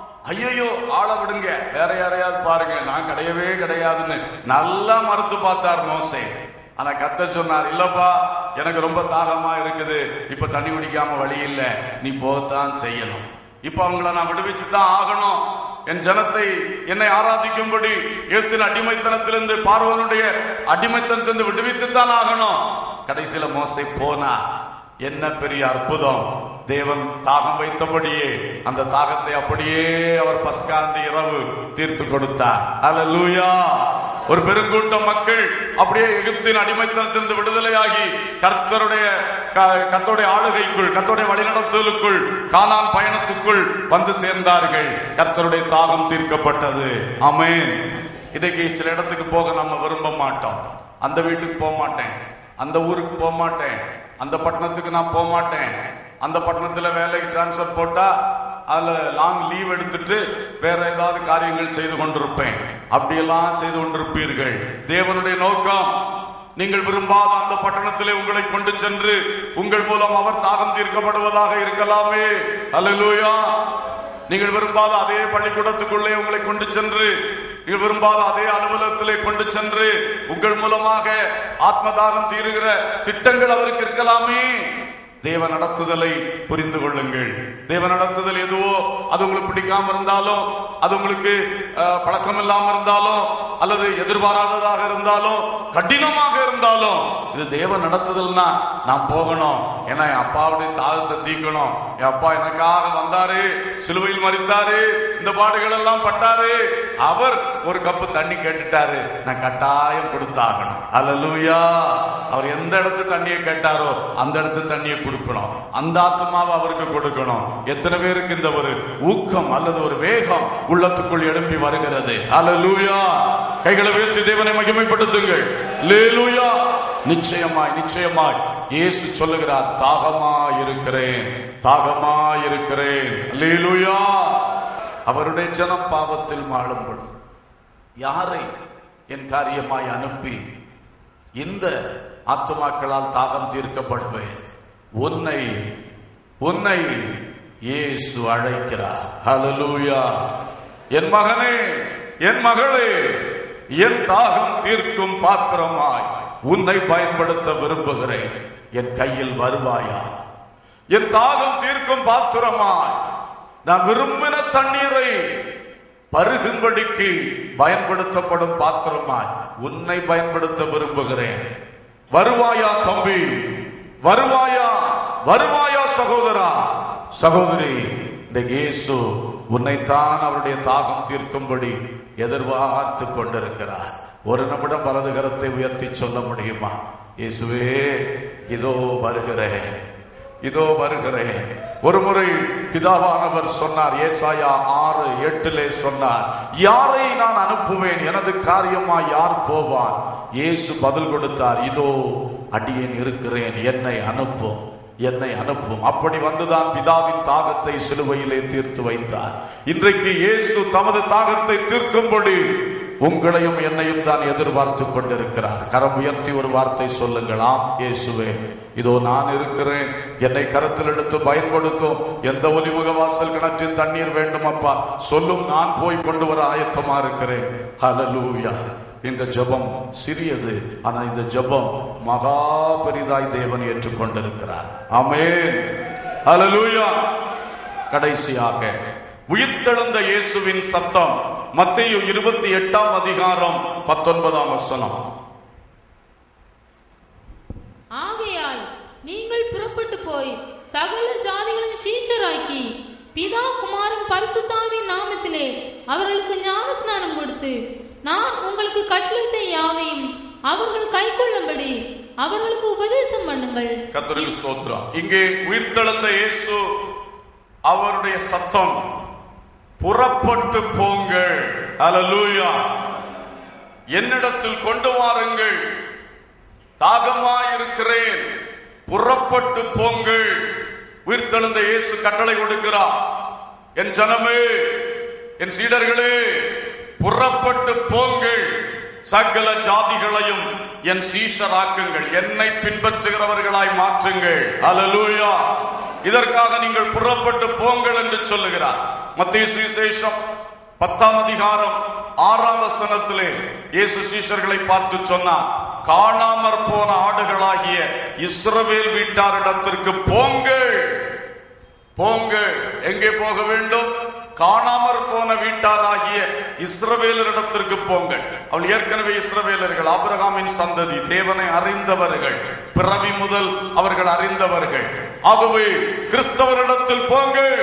S1: ஐயோ ஆளை விடுங்க வேற யாரையாவது பாருங்க நான் கிடையவே கிடையாதுன்னு நல்லா மறுத்து பார்த்தார் மோசே ஆனா கத்த சொன்னார் இல்லப்பா எனக்கு ரொம்ப தாகமா இருக்குது இப்ப தண்ணி குடிக்காம வழி இல்ல நீ போகத்தான் செய்யணும் இப்ப அவங்கள நான் விடுவிச்சு தான் ஆகணும் என் ஜனத்தை என்னை ஆராதிக்கும்படி ஏத்தின் அடிமைத்தனத்திலிருந்து பார்வனுடைய அடிமைத்தனத்திலிருந்து விடுவித்து தான் ஆகணும் கடைசியில மோசை போனா என்ன பெரிய அற்புதம் தேவன் தாகம் வைத்தபடியே அந்த தாகத்தை அப்படியே அவர் பஸ்காண்டி இரவு தீர்த்து கொடுத்தார் அல்லேலூயா ஒரு பெருங்கூட்டம் மக்கள் அப்படியே எகிப்தின் அடிமைத்தனத்திலிருந்து விடுதலையாகி கர்த்தருடைய க- கர்த்தருடைய ஆளுகைக்குள் கர்த்தருடைய வழிநடத்தலுக்குள் கானான் பயணத்துக்குள் வந்து சேர்ந்தார்கள் கர்த்தருடைய தாகம் தீர்க்கப்பட்டது ஆமென் இன்னைக்கு சில இடத்துக்கு போக நம்ம விரும்ப மாட்டோம் அந்த வீட்டுக்கு போக மாட்டேன் அந்த ஊருக்கு போக மாட்டேன் அந்த பட்டணத்துக்கு நான் போக மாட்டேன் அந்த பட்டணத்துல வேலைக்கு டிரான்ஸ்ஃபர் போட்டா அதுல லாங் லீவ் எடுத்துட்டு வேற ஏதாவது காரியங்கள் செய்து கொண்டிருப்பேன் அப்படியெல்லாம் செய்து கொண்டிருப்பீர்கள் தேவனுடைய நோக்கம் நீங்கள் விரும்பாத அந்த பட்டணத்திலே உங்களை கொண்டு சென்று உங்கள் மூலம் அவர் தாகம் தீர்க்கப்படுவதாக இருக்கலாமே அல்லேலூயா நீங்கள் விரும்பாத அதே பள்ளிக்கூடத்துக்குள்ளே உங்களை கொண்டு சென்று நீங்கள் விரும்பாத அதே அலுவலகத்திலே கொண்டு சென்று உங்கள் மூலமாக ஆத்ம தாகம் தீருகிற திட்டங்கள் அவருக்கு இருக்கலாமே தேவ நடத்துதலை புரிந்து கொள்ளுங்கள் தேவ நடத்துதல் எதுவோ அது உங்களுக்கு பிடிக்காம இருந்தாலும் அது உங்களுக்கு அஹ், பழக்கம் இல்லாம இருந்தாலும் அல்லது எதிர்பாராததாக இருந்தாலும் கடினமாக இருந்தாலும் இது தேவ நடத்துதல்னா நான் போகணும் ஏன்னா என் அப்பாவுடைய தாகத்தை தீக்கணும் என் அப்பா எனக்காக வந்தாரு சிலுவையில் மறித்தாரு இந்த பாடுகள் எல்லாம் பட்டாரு அவர் ஒரு கப்பு தண்ணி கேட்டுட்டாரு நான் கட்டாயம் கொடுத்தாகணும் அல்லேலூயா அவர் எந்த இடத்து தண்ணியை கேட்டாரோ அந்த இடத்து தண்ணியை கொடுக்கணும் அந்த ஆத்மாவை அவருக்கு கொடுக்கணும் எத்தனை பேருக்கு இந்த ஒரு ஊக்கம் அல்லது ஒரு வேகம் உள்ளத்துக்குள் எழும்பி வருகிறது அல்லேலூயா கைகளை உயர்த்தி தேவனை மகிமைப்படுத்துங்கள் லேலூயா நிச்சயமாய் நிச்சயமாய் இயேசு சொல்லுகிறார் தாகமாய் இருக்கிறேன் தாகமாய் இருக்கிறேன் லேலூயா அவருடைய ஜனம் பாவத்தில் மாளும்படும் யாரை என் காரியமாய் அனுப்பி இந்த ஆத்துமாக்களால் தாகம் தீர்க்கப்படுவேன் உன்னை உன்னை இயேசு அழைக்கிறார் ஹalleluya என் மகனே என் மகளே என் தாகம் தீர்க்கும் பாத்திரமாய் உன்னை பயன்படுத்த விரும்புகிறேன் என் கையில் வருவாயா என் தாகம் தீர்க்கும் பாத்திரமாய் நான் விரும்பின தண்ணீரை பருகும்படிக்கு பயன்படுத்தப்படும் பாத்திரமாய் உன்னை பயன்படுத்த விரும்புகிறேன் வருவாயா தம்பி வருவாயா வருவாயா சகோதரா சகோதரி இந்த இயேசு உன்னைத்தான் அவருடைய தாகம் தீர்க்கும்படி எதிர்பார்த்து கொண்டிருக்கிறார் ஒரு நிமிடம் வலது கரத்தை உயர்த்தி சொல்ல முடியுமா இயேசுவே இதோ வருகிறேன் இதோ வருகிறேன் ஒரு முறை பிதாவானவர் சொன்னார் ஏசாயா ஆறு எட்டிலே சொன்னார் யாரை நான் அனுப்புவேன் எனது காரியமா யார் போவான் இயேசு பதில் கொடுத்தார் இதோ அடியேன் இருக்கிறேன் என்னை அனுப்பும் என்னை அனுப்பும் அப்படி வந்துதான் பிதாவின் தாகத்தை சிலுவையிலே தீர்த்து வைத்தார் இன்றைக்கு இயேசு தமது தாகத்தை தீர்க்கும்படி உங்களையும் என்னையும் தான் எதிர்பார்த்து கொண்டிருக்கிறார் கரம் உயர்த்தி ஒரு வார்த்தை சொல்லுங்களாம் இயேசுவே இதோ நான் இருக்கிறேன் என்னை கருத்தில் எடுத்து பயன்படுத்தும் எந்த ஒலிமுக வாசல் கிணற்றின் தண்ணீர் வேண்டும் அப்பா சொல்லும் நான் போய் கொண்டு வர ஆயத்தமா இருக்கிறேன் ஹalleluya இந்த ஜெபம் சிறியது ஆனா இந்த ஜெபம் மகா பெரிதாய் தேவன் ஏற்றுக்கொண்டிருக்கிறார் ஆமென் ஹalleluya கடைசியாக உயிர்த்தெழுந்த இயேசுவின் சத்தம் மத்தேயு இருபத்தி எட்டாம் அதிகாரம் பத்தொன்பதாம் வசனம்
S4: ஆகையால் நீங்கள் புறப்பட்டு போய் சகல ஜாதிகளின் சீஷராக்கி பிதா குமாரன் பரிசுத்தாவின் நாமத்திலே அவர்களுக்கு ஞான ஸ்நானம் கொடுத்து நான் உங்களுக்கு கட்டளையிட்ட யாவையும் அவர்கள் கைக்கொள்ளும்படி அவர்களுக்கு உபதேசம் பண்ணுங்கள்
S1: கர்த்தருக்கு ஸ்தோத்திரம் இங்கே உயிர்த்தெழுந்த இயேசு அவருடைய சத்தம் புறப்பட்டு போங்கள் ஹalleluya என்னிடத்தில் கொண்டு வாருங்கள் தாகமாயிருக்கிறேன் புறப்பட்டு போங்கள் உயிர்த்தெழுந்த இயேசு கட்டளை கொடுக்கிறார் என் ஜனமே என் சீடர்களே புறப்பட்டு போங்கள் சகல ஜாதிகளையும் என் சீஷராக்குங்கள் என்னை பின்பற்றுகிறவர்களாய் மாற்றுங்கள் அல்லேலூயா இதற்காக நீங்கள் புறப்பட்டு போங்கள் என்று சொல்லுகிறார் மத்திய சுவிசேஷம் பத்தாம் அதிகாரம் ஆறாம் வசனத்திலே இயேசு சீஷர்களை பார்த்து சொன்னார் காணாமற் போன ஆடுகளாகிய இஸ்ரவேல் வீட்டாரிடத்திற்கு போங்கள் போங்கள் எங்கே போக வேண்டும் காணாமற் போன வீட்டாராகிய இஸ்ரவேலரிடத்திற்கு போங்கள் அவள் ஏற்கனவே இஸ்ரவேலர்கள் ஆபிரகாமின் சந்ததி தேவனை அறிந்தவர்கள் பிறவி முதல் அவர்கள் அறிந்தவர்கள் ஆகவே கிறிஸ்தவரிடத்தில் போங்கள்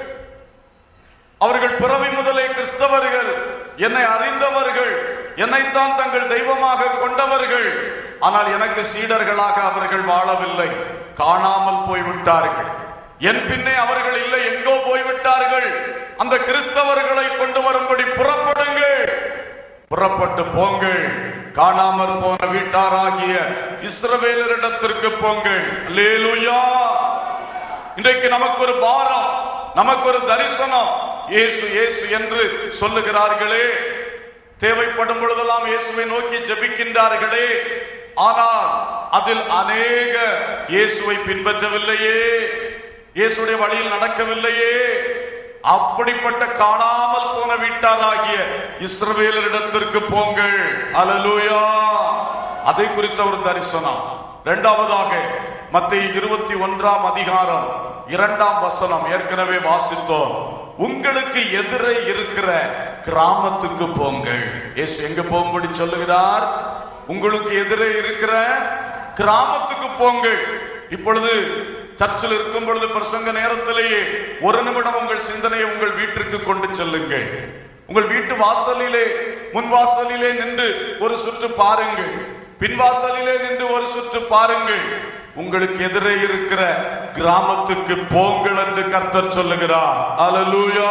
S1: அவர்கள் பிறவி முதலே கிறிஸ்தவர்கள் என்னை அறிந்தவர்கள் என்னைத்தான் தங்கள் தெய்வமாக கொண்டவர்கள் ஆனால் எனக்கு சீடர்களாக அவர்கள் வாழவில்லை காணாமல் போய்விட்டார்கள் என் பின்னே அவர்கள் இல்லை எங்கோ போய்விட்டார்கள் அந்த கிறிஸ்தவர்களை கொண்டு வரும்படி புறப்படுங்கள் புறப்பட்டு போங்கள் காணாமற் போன வீட்டாராகிய இஸ்ரவேலரிடத்திற்கு போங்கள் அல்லேலூயா இன்றைக்கு நமக்கு ஒரு பாரம் நமக்கு ஒரு தரிசனம் இயேசு இயேசு என்று சொல்லுகிறார்களே தேவைப்படும் பொழுதெல்லாம் இயேசுவை நோக்கி ஜெபிக்கின்றார்களே ஆனால் அதில் அநேக இயேசுவை பின்பற்றவில்லையே இயேசுடைய வழியில் நடக்கவில்லையே அப்படிப்பட்ட காணாமல் போன வீட்டாராகிய இஸ்ரவேலரிடத்திற்கு போங்கள் அலலூயா அதை குறித்த ஒரு தரிசனம் இரண்டாவதாக மத்திய இருபத்தி ஒன்றாம் அதிகாரம் இரண்டாம் வசனம் ஏற்கனவே வாசித்தோம் உங்களுக்கு எதிரே இருக்கிற கிராமத்துக்கு போங்கள் இயேசு எங்க போகும்படி சொல்லுகிறார் உங்களுக்கு எதிரே இருக்கிற கிராமத்துக்கு போங்கள் இப்பொழுது சர்ச்சில் இருக்கும் பொழுது பிரசங்க நேரத்திலேயே ஒரு நிமிடம் உங்கள் சிந்தனையை உங்கள் வீட்டிற்கு கொண்டு செல்லுங்கள் உங்கள் வீட்டு வாசலிலே முன் வாசலிலே நின்று ஒரு சுற்று பாருங்கள் பின் வாசலிலே நின்று ஒரு சுற்று பாருங்கள் உங்களுக்கு எதிரே இருக்கிற கிராமத்துக்கு போங்கள் என்று கர்த்தர் சொல்லுகிறார் அல்லேலூயா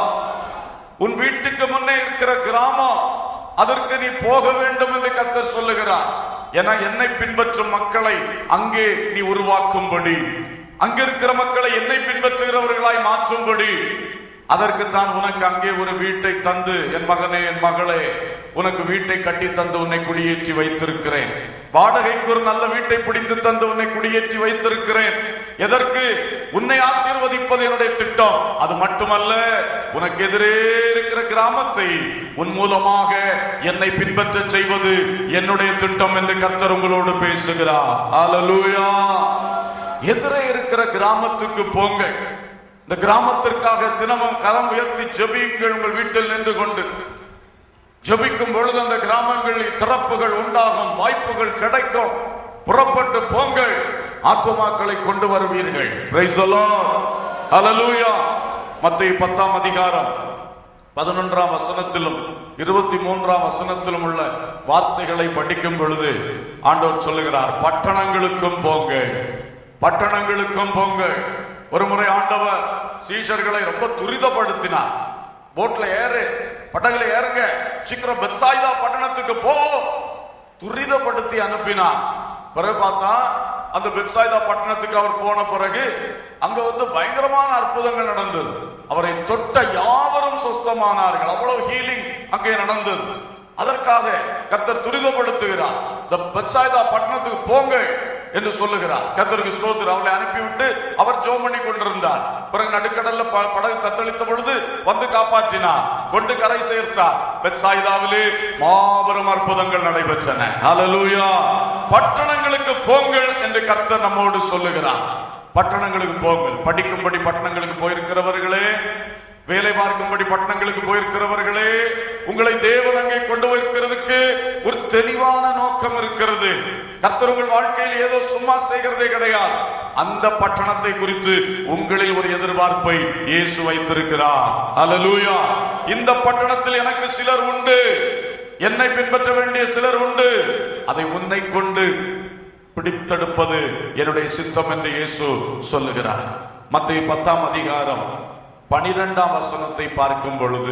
S1: உன் வீட்டுக்கு முன்னே இருக்கிற கிராமம் அதற்கு நீ போக வேண்டும் என்று கர்த்தர் சொல்லுகிறார் என என்னை பின்பற்றும் மக்களை அங்கே நீ உருவாக்கும்படி அங்க இருக்கிற மக்களை என்னை பின்பற்றுகிறவர்களாய் மாற்றும்படி அதற்கு தான் உனக்கு அங்கே ஒரு வீட்டை தந்து என் மகனே என் மகளே உனக்கு வீட்டை கட்டி தந்து உன்னை குடியேற்றி வைத்திருக்கிறேன் வாடகைக்கு ஒரு நல்ல வீட்டை பிடித்து தந்து உன்னை குடியேற்றி வைத்திருக்கிறேன் எதற்கு உன்னை ஆசீர்வதிப்பது என்னுடைய திட்டம் அது மட்டுமல்ல உனக்கு எதிரே இருக்கிற கிராமத்தை உன் மூலமாக என்னை பின்பற்ற செய்வது என்னுடைய திட்டம் என்று கர்த்தர் உங்களோடு பேசுகிறார் அல்லேலூயா எதிரே இருக்கிற கிராமத்துக்கு போங்கள் இந்த கிராமத்திற்காக தினமும் கரம் உயர்த்தி ஜெபியுங்கள் உங்கள் வீட்டில் நின்று கொண்டு ஜெபிக்கும் பொழுது அந்த கிராமங்களில் திறப்புகள் உண்டாகும் வாய்ப்புகள் கிடைக்கும் புறப்பட்டு போங்கள் ஆத்துமாக்களை கொண்டு வருவீர்கள் Praise the Lord. Hallelujah. மத்தேயு பத்தாம் அதிகாரம் பதினொன்றாம் வசனத்திலும் இருபத்தி மூன்றாம் வசனத்திலும் உள்ள வார்த்தைகளை படிக்கும் பொழுது ஆண்டவர் சொல்லுகிறார் பட்டணங்களுக்கும் போங்கள் பட்டணங்களுக்கும் போங்கள் ஒரு முறை ஆண்டவர் சீஷர்களை ரொம்ப துரிதப்படுத்தினார் போட்ல ஏறு படகுல ஏறுங்க சீக்கிரம் பெத்சாயிதா பட்டணத்துக்கு போ துரிதப்படுத்தி அனுப்பினார் பிறகு பார்த்தா அந்த பெத்சாயிதா பட்டணத்துக்கு அவர் போன பிறகு அங்க வந்து பயங்கரமான அற்புதங்கள் நடந்தது அவரை தொட்ட யாவரும் சொஸ்தமானார்கள் அவ்வளவு ஹீலிங் அங்கே நடந்தது அதற்காக கர்த்தர் துரிதப்படுத்துகிறார் இந்த பெத்சாயிதா பட்டணத்துக்கு போங்கள் என்று சொல்லுகிறார் கர்த்தருக்கு ஸ்தோத்திரம் அவளை அனுப்பிவிட்டு அவர் ஜோம் பண்ணி கொண்டிருந்தார் பிறகு நடுக்கடல்ல ப- படகு தத்தளித்த பொழுது வந்து காப்பாற்றினார் கொண்டு கரை சேர்த்தார் பெத்சாயிதாவிலே மாபெரும் அற்புதங்கள் நடைபெற்றன ஹalleluya பட்டணங்களுக்கு போங்கள் என்று கர்த்தர் நம்மோடு சொல்லுகிறார் பட்டணங்களுக்கு போங்கள் படிக்கும்படி பட்டணங்களுக்கு போயிருக்கிறவர்களே வேலை பார்க்கும்படி பட்டணங்களுக்கு போயிருக்கிறவர்களே உங்களை தேவன் அங்கே கொண்டு போயிருக்கிறதுக்கு ஒரு தெளிவான நோக்கம் இருக்கிறது கர்த்தர் உங்கள் வாழ்க்கையில் ஏதோ சும்மா செய்கிறதே கிடையாது அந்த பட்டணத்தை குறித்து உங்களில் ஒரு எதிர்பார்ப்பை இயேசு வைத்திருக்கிறார் அல்லேலூயா இந்த பட்டணத்தில் எனக்கு சிலர் உண்டு என்னை பின்பற்ற வேண்டிய சிலர் உண்டு அதை உன்னை கொண்டு பிடித்தெடுப்பது என்னுடைய சித்தம் என்று இயேசு சொல்லுகிறார் மத்திய பத்தாம் அதிகாரம் பனிரெண்டாம் வசனத்தை பார்க்கும் பொழுது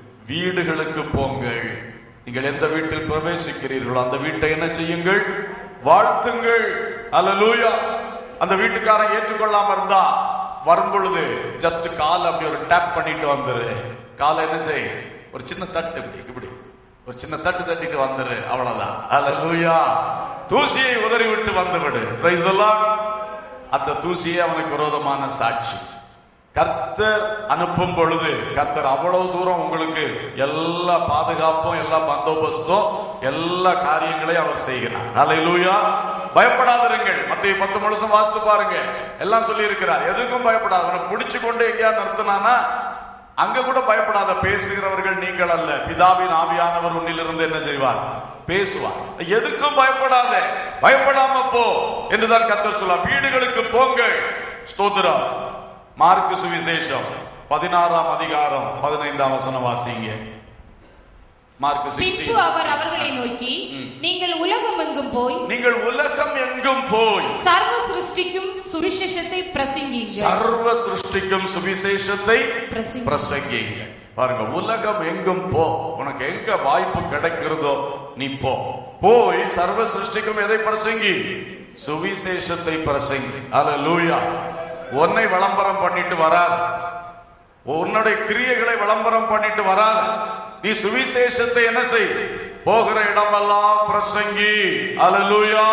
S1: வீடுகளுக்கு போங்கள் நீங்கள் எந்த வீட்டில் பிரவேசிக்கிறீர்களோ அந்த வீட்டை என்ன செய்யுங்கள் வாழ்த்துங்கள் அல்லேலூயா அந்த வீட்டுக்காரன் ஏற்றுக்கொள்ளாம இருந்தா வரும் பொழுது ஜஸ்ட் கால் அப்படி ஒரு டேப் பண்ணிட்டு வந்துரு காலை என்ன செய் ஒரு சின்ன தட்டு இப்படி இப்படி ஒரு சின்ன தட்டு தட்டிட்டு வந்துரு அவ்வளவுதான் அல்லேலூயா தூசியை உதறி விட்டு வந்து விடு பிரைஸ் அந்த தூசியே அவனுக்கு விரோதமான சாட்சி கர்த்தர் அனுப்பும் பொழுது கர்த்தர் அவ்வளவு தூரம் உங்களுக்கு எல்லா பாதுகாப்பும் எல்லா பந்தோபஸ்தும் எல்லா காரியங்களையும் அவர் செய்கிறார் அல்லேலூயா பயப்படாதிருங்கள் மத்திய பத்து முழுசும் வாசித்து பாருங்க எல்லாம் சொல்லி இருக்கிறார் எதுக்கும் பயப்படாத அவனை பிடிச்சு கொண்டு எங்கேயாவது நிறுத்தினானா அங்க கூட பயப்படாத பேசுகிறவர்கள் நீங்கள் அல்ல பிதாவின் ஆவியானவர் உன்னிலிருந்து என்ன செய்வார் பேசுவார் எதுக்கும் பயப்படாத பயப்படாம போ என்றுதான் கர்த்தர் சொல்ல வீடுகளுக்கு போங்கள் ஸ்தோத்திரம் மார்க்கு சுவிசேஷம் பதினாறாம் அதிகாரம் பதினைந்தாம் வசனம் வாசிங்க மார்க்கு
S3: பின்பு
S1: 16
S3: அவர் அவர்களை நோக்கி நீங்கள் உலகம் எங்கும் போய்
S1: நீங்கள் உலகம் எங்கும் போய்
S3: சர்வ சிருஷ்டிக்கும் சுவிசேஷத்தை பிரசங்கிங்க
S1: சர்வ சிருஷ்டிக்கும் சுவிசேஷத்தை
S3: பிரசங்கி-
S1: பிரசங்கிங்க பாருங்க உலகம் எங்கும் போ உனக்கு எங்க வாய்ப்பு கிடைக்கிறதோ நீ போ போய் சர்வ சிருஷ்டிக்கும் எதை பிரசங்கி சுவிசேஷத்தை பிரசங்கி அல்லேலூயா உன்னை விளம்பரம் பண்ணிட்டு வராது உன்னுடைய கிரியைகளை விளம்பரம் பண்ணிட்டு வராது நீ சுவிசேஷத்தை என்ன செய் போகிற இடமெல்லாம் பிரசங்கி அல்லேலூயா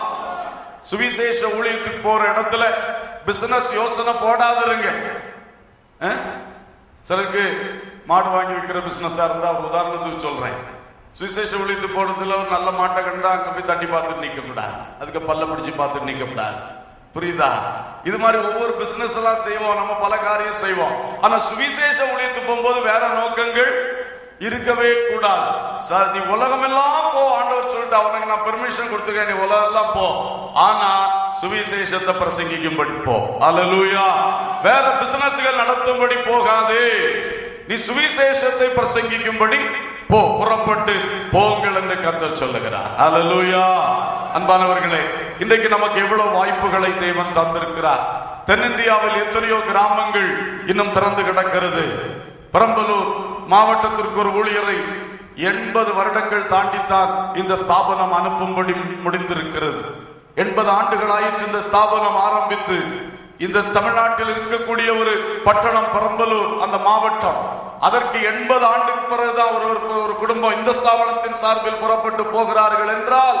S1: சுவிசேஷ ஊழியத்துக்கு போற இடத்துல பிசினஸ் யோசனை போடாதிருங்க அஹ்? சிலருக்கு மாடு வாங்கி விற்கிற பிசினஸா இருந்தா ஒரு உதாரணத்துக்கு சொல்றேன் சுவிசேஷ ஊழியத்து போடுறதுல ஒரு நல்ல மாட்டை கண்டா அங்க போய் தட்டி பார்த்துட்டு நிக்க கூடாது அதுக்கு பல்ல பிடிச்சு பார்த்துட்டு நிக்க கூடாது புரியுதா இது மாதிரி ஒவ்வொரு பிசினஸ் எல்லாம் செய்வோம் நம்ம பல காரியம் செய்வோம் ஆனா சுவிசேஷ ஊழியத்து போகும்போது வேற நோக்கங்கள் இருக்கவே கூடாது சார் நீ உலகம் எல்லாம் போ ஆண்டவர் சொல்லிட்டு அவனுக்கு நான் பெர்மிஷன் கொடுத்துருக்கேன் நீ உலகம் எல்லாம் போ ஆனா சுவிசேஷத்தை பிரசங்கிக்கும்படி போ அல்லேலூயா வேற பிசினஸ்கள் நடத்தும்படி போகாதே நீ சுவிசேஷத்தை பிரசங்கிக்கும்படி போ புறப்பட்டு போங்கள் என்று கர்த்தர் சொல்லுகிறார் அல்லேலூயா அன்பானவர்களே இன்றைக்கு நமக்கு எவ்வளவு வாய்ப்புகளை தேவன் தந்திருக்கிறார் தென்னிந்தியாவில் எத்தனையோ கிராமங்கள் இன்னும் திறந்து கிடக்கிறது பெரம்பலூர் மாவட்டத்திற்கு ஒரு ஊழியரை எண்பது வருடங்கள் தாண்டித்தான் இந்த ஸ்தாபனம் அனுப்பும்படி முடிந்திருக்கிறது எண்பது ஆண்டுகளாயிற்று இந்த ஸ்தாபனம் ஆரம்பித்து இந்த தமிழ்நாட்டில் இருக்கக்கூடிய ஒரு பட்டணம் பெரம்பலூர் அந்த மாவட்டம் அதற்கு எண்பது ஆண்டுக்கு பிறகுதான் ஒரு ஒரு- ஒரு குடும்பம் இந்த ஸ்தாபனத்தின் சார்பில் புறப்பட்டு போகிறார்கள் என்றால்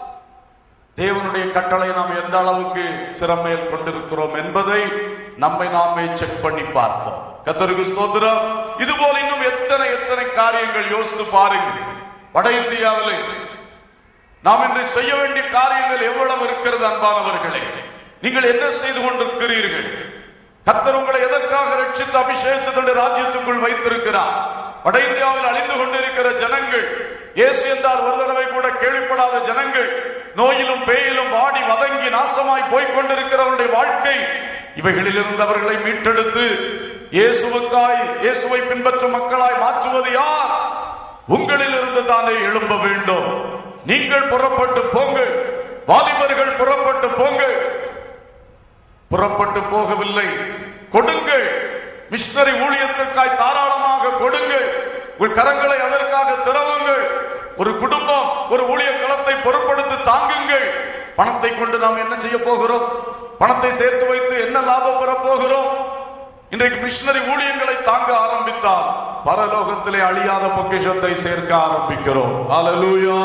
S1: தேவனுடைய கட்டளை நாம் எந்த அளவுக்கு சிறமையில் கொண்டிருக்கிறோம் என்பதை நம்மை நாமே செக் பண்ணி பார்ப்போம் கத்தருக்கு ஸ்தோத்திரம் இது போல இன்னும் எத்தனை எத்தனை காரியங்கள் யோசித்து பாருங்கள் வட இந்தியாவிலே நாம் இன்று செய்ய வேண்டிய காரியங்கள் எவ்வளவு இருக்கிறது அன்பானவர்களே நீங்கள் என்ன செய்து கொண்டிருக்கிறீர்கள் கர்த்தர் உங்களை எதற்காக ரட்சித்து அபிஷேகத்து தன்னுடைய ராஜ்யத்துக்குள் வைத்திருக்கிறார் வட இந்தியாவில் அழிந்து கொண்டிருக்கிற ஜனங்கள் இயேசு என்றால் ஒரு தடவை கூட கேள்விப்படாத ஜனங்கள் நோயிலும் பேயிலும் வாடி வதங்கி நாசமாய் போய்க் கொண்டிருக்கிறவருடைய வாழ்க்கை இவைகளிலிருந்து அவர்களை மீட்டெடுத்து இயேசுவுக்காய் இயேசுவை பின்பற்றும் மக்களாய் மாற்றுவது யார் உங்களில் இருந்து தானே எழும்ப வேண்டும் நீங்கள் புறப்பட்டு போங்கள் வாலிபர்கள் புறப்பட்டு போங்கள் புறப்பட்டு போகவில்லை கொடுங்கள் மிஷனரி ஊழியத்திற்காய் தாராளமாக கொடுங்கள் உங்கள் கரங்களை அதற்காக திறவுங்கள் ஒரு குடும்பம் ஒரு ஊழிய களத்தை பொறுப்படுத்தி தாங்குங்கள் பணத்தை கொண்டு நாம் என்ன செய்ய போகிறோம் பணத்தை சேர்த்து வைத்து என்ன லாபம் பெற போகிறோம் இன்றைக்கு மிஷனரி ஊழியங்களை தாங்க ஆரம்பித்தால் பரலோகத்திலே அழியாத பொக்கிஷத்தை சேர்க்க ஆரம்பிக்கிறோம் ஹalleluya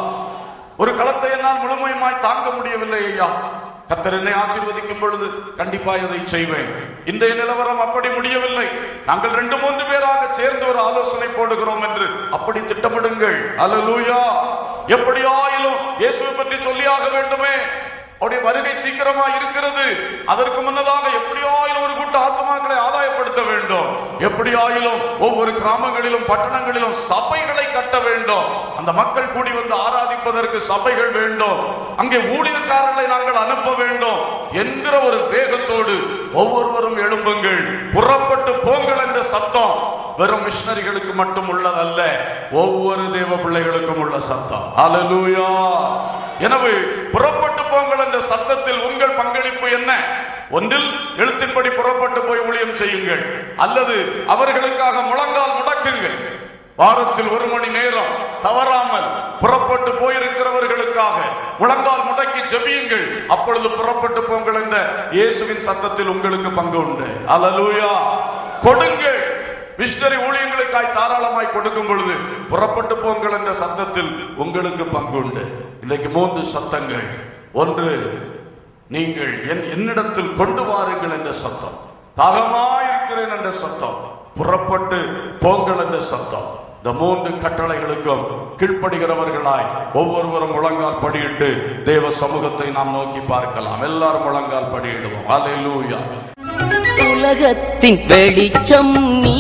S1: ஒரு களத்தை என்னால் முழுமையுமாய் தாங்க முடியவில்லை ஐயா கத்தர் என்னை ஆசீர்வதிக்கும் பொழுது கண்டிப்பா இதை செய்வேன் இன்றைய நிலவரம் அப்படி முடியவில்லை நாங்கள் ரெண்டு மூன்று பேராக சேர்ந்து ஒரு ஆலோசனை போடுகிறோம் என்று அப்படி திட்டமிடுங்கள் அல்லேலூயா எப்படியாயிலும் இயேசுவை பற்றி சொல்லியாக வேண்டுமே அவருடைய வருகை சீக்கிரமா இருக்கிறது அதற்கு முன்னதாக எப்படியாயிலும் ஒரு கூட்ட ஆத்மாக்களை ஆதாயப்படுத்த வேண்டும் எப்படியாயிலும் ஒவ்வொரு கிராமங்களிலும் பட்டணங்களிலும் சபைகளை கட்ட வேண்டும் அந்த மக்கள் கூடி வந்து ஆராதிப்பதற்கு சபைகள் வேண்டும் அங்கே ஊழியக்காரர்களை நாங்கள் அனுப்ப வேண்டும் என்கிற ஒரு வேகத்தோடு ஒவ்வொருவரும் எழும்புங்கள் புறப்பட்டு போங்கள் என்ற சத்தம் வெறும் மிஷனரிகளுக்கு மட்டும் உள்ளதல்ல ஒவ்வொரு தேவ பிள்ளைகளுக்கும் உள்ள சத்தம் அல்லேலூயா எனவே புறப்பட்டு போங்கள் என்ற சத்தத்தில் உங்கள் பங்களிப்பு என்ன ஒன்றில் எழுத்தின்படி புறப்பட்டு போய் ஊழியம் செய்யுங்கள் அல்லது அவர்களுக்காக முழங்கால் முடக்குங்கள் வாரத்தில் ஒரு மணி நேரம் தவறாமல் புறப்பட்டு போயிருக்கிறவர்களுக்காக முழங்கால் முடக்கி ஜெபியுங்கள் அப்பொழுது புறப்பட்டு போங்கள் என்ற இயேசுவின் சத்தத்தில் உங்களுக்கு பங்கு உண்டு அல்லேலூயா கொடுங்கள் மிஷனரி ஊழியங்களுக்காய் தாராளமாய் கொடுக்கும் பொழுது புறப்பட்டு போங்கள் என்ற சத்தத்தில் உங்களுக்கு பங்கு உண்டு இன்றைக்கு மூன்று சத்தங்கள் ஒன்று நீங்கள் என் என்னிடத்தில் கொண்டு வாருங்கள் என்ற சத்தம் தாகமாயிருக்கிறேன் என்ற சத்தம் புறப்பட்டு போங்கள் என்ற சத்தம் இந்த மூன்று கட்டளைகளுக்கும் கீழ்ப்படுகிறவர்களாய் ஒவ்வொருவரும் முழங்கால் படியிட்டு தேவ சமூகத்தை நாம் நோக்கி பார்க்கலாம் எல்லாரும் முழங்கால் படியிடுவோம் அல்லேலூயா
S5: உலகத்தின் வெளிச்சம் நீ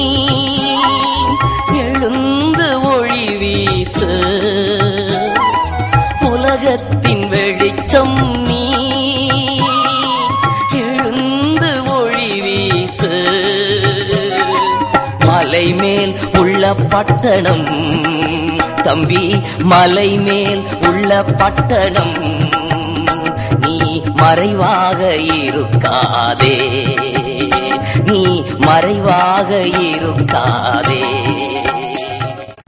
S5: எழுந்து ஒளி வீசு உலகத்தின் வெளிச்சம் நீ எழுந்து ஒளி வீசு மலை மேல் உள்ள பட்டணம் தம்பி மலை மேல் உள்ள பட்டணம் நீ மறைவாக இருக்காதே நீ மறைவாக இருக்காதே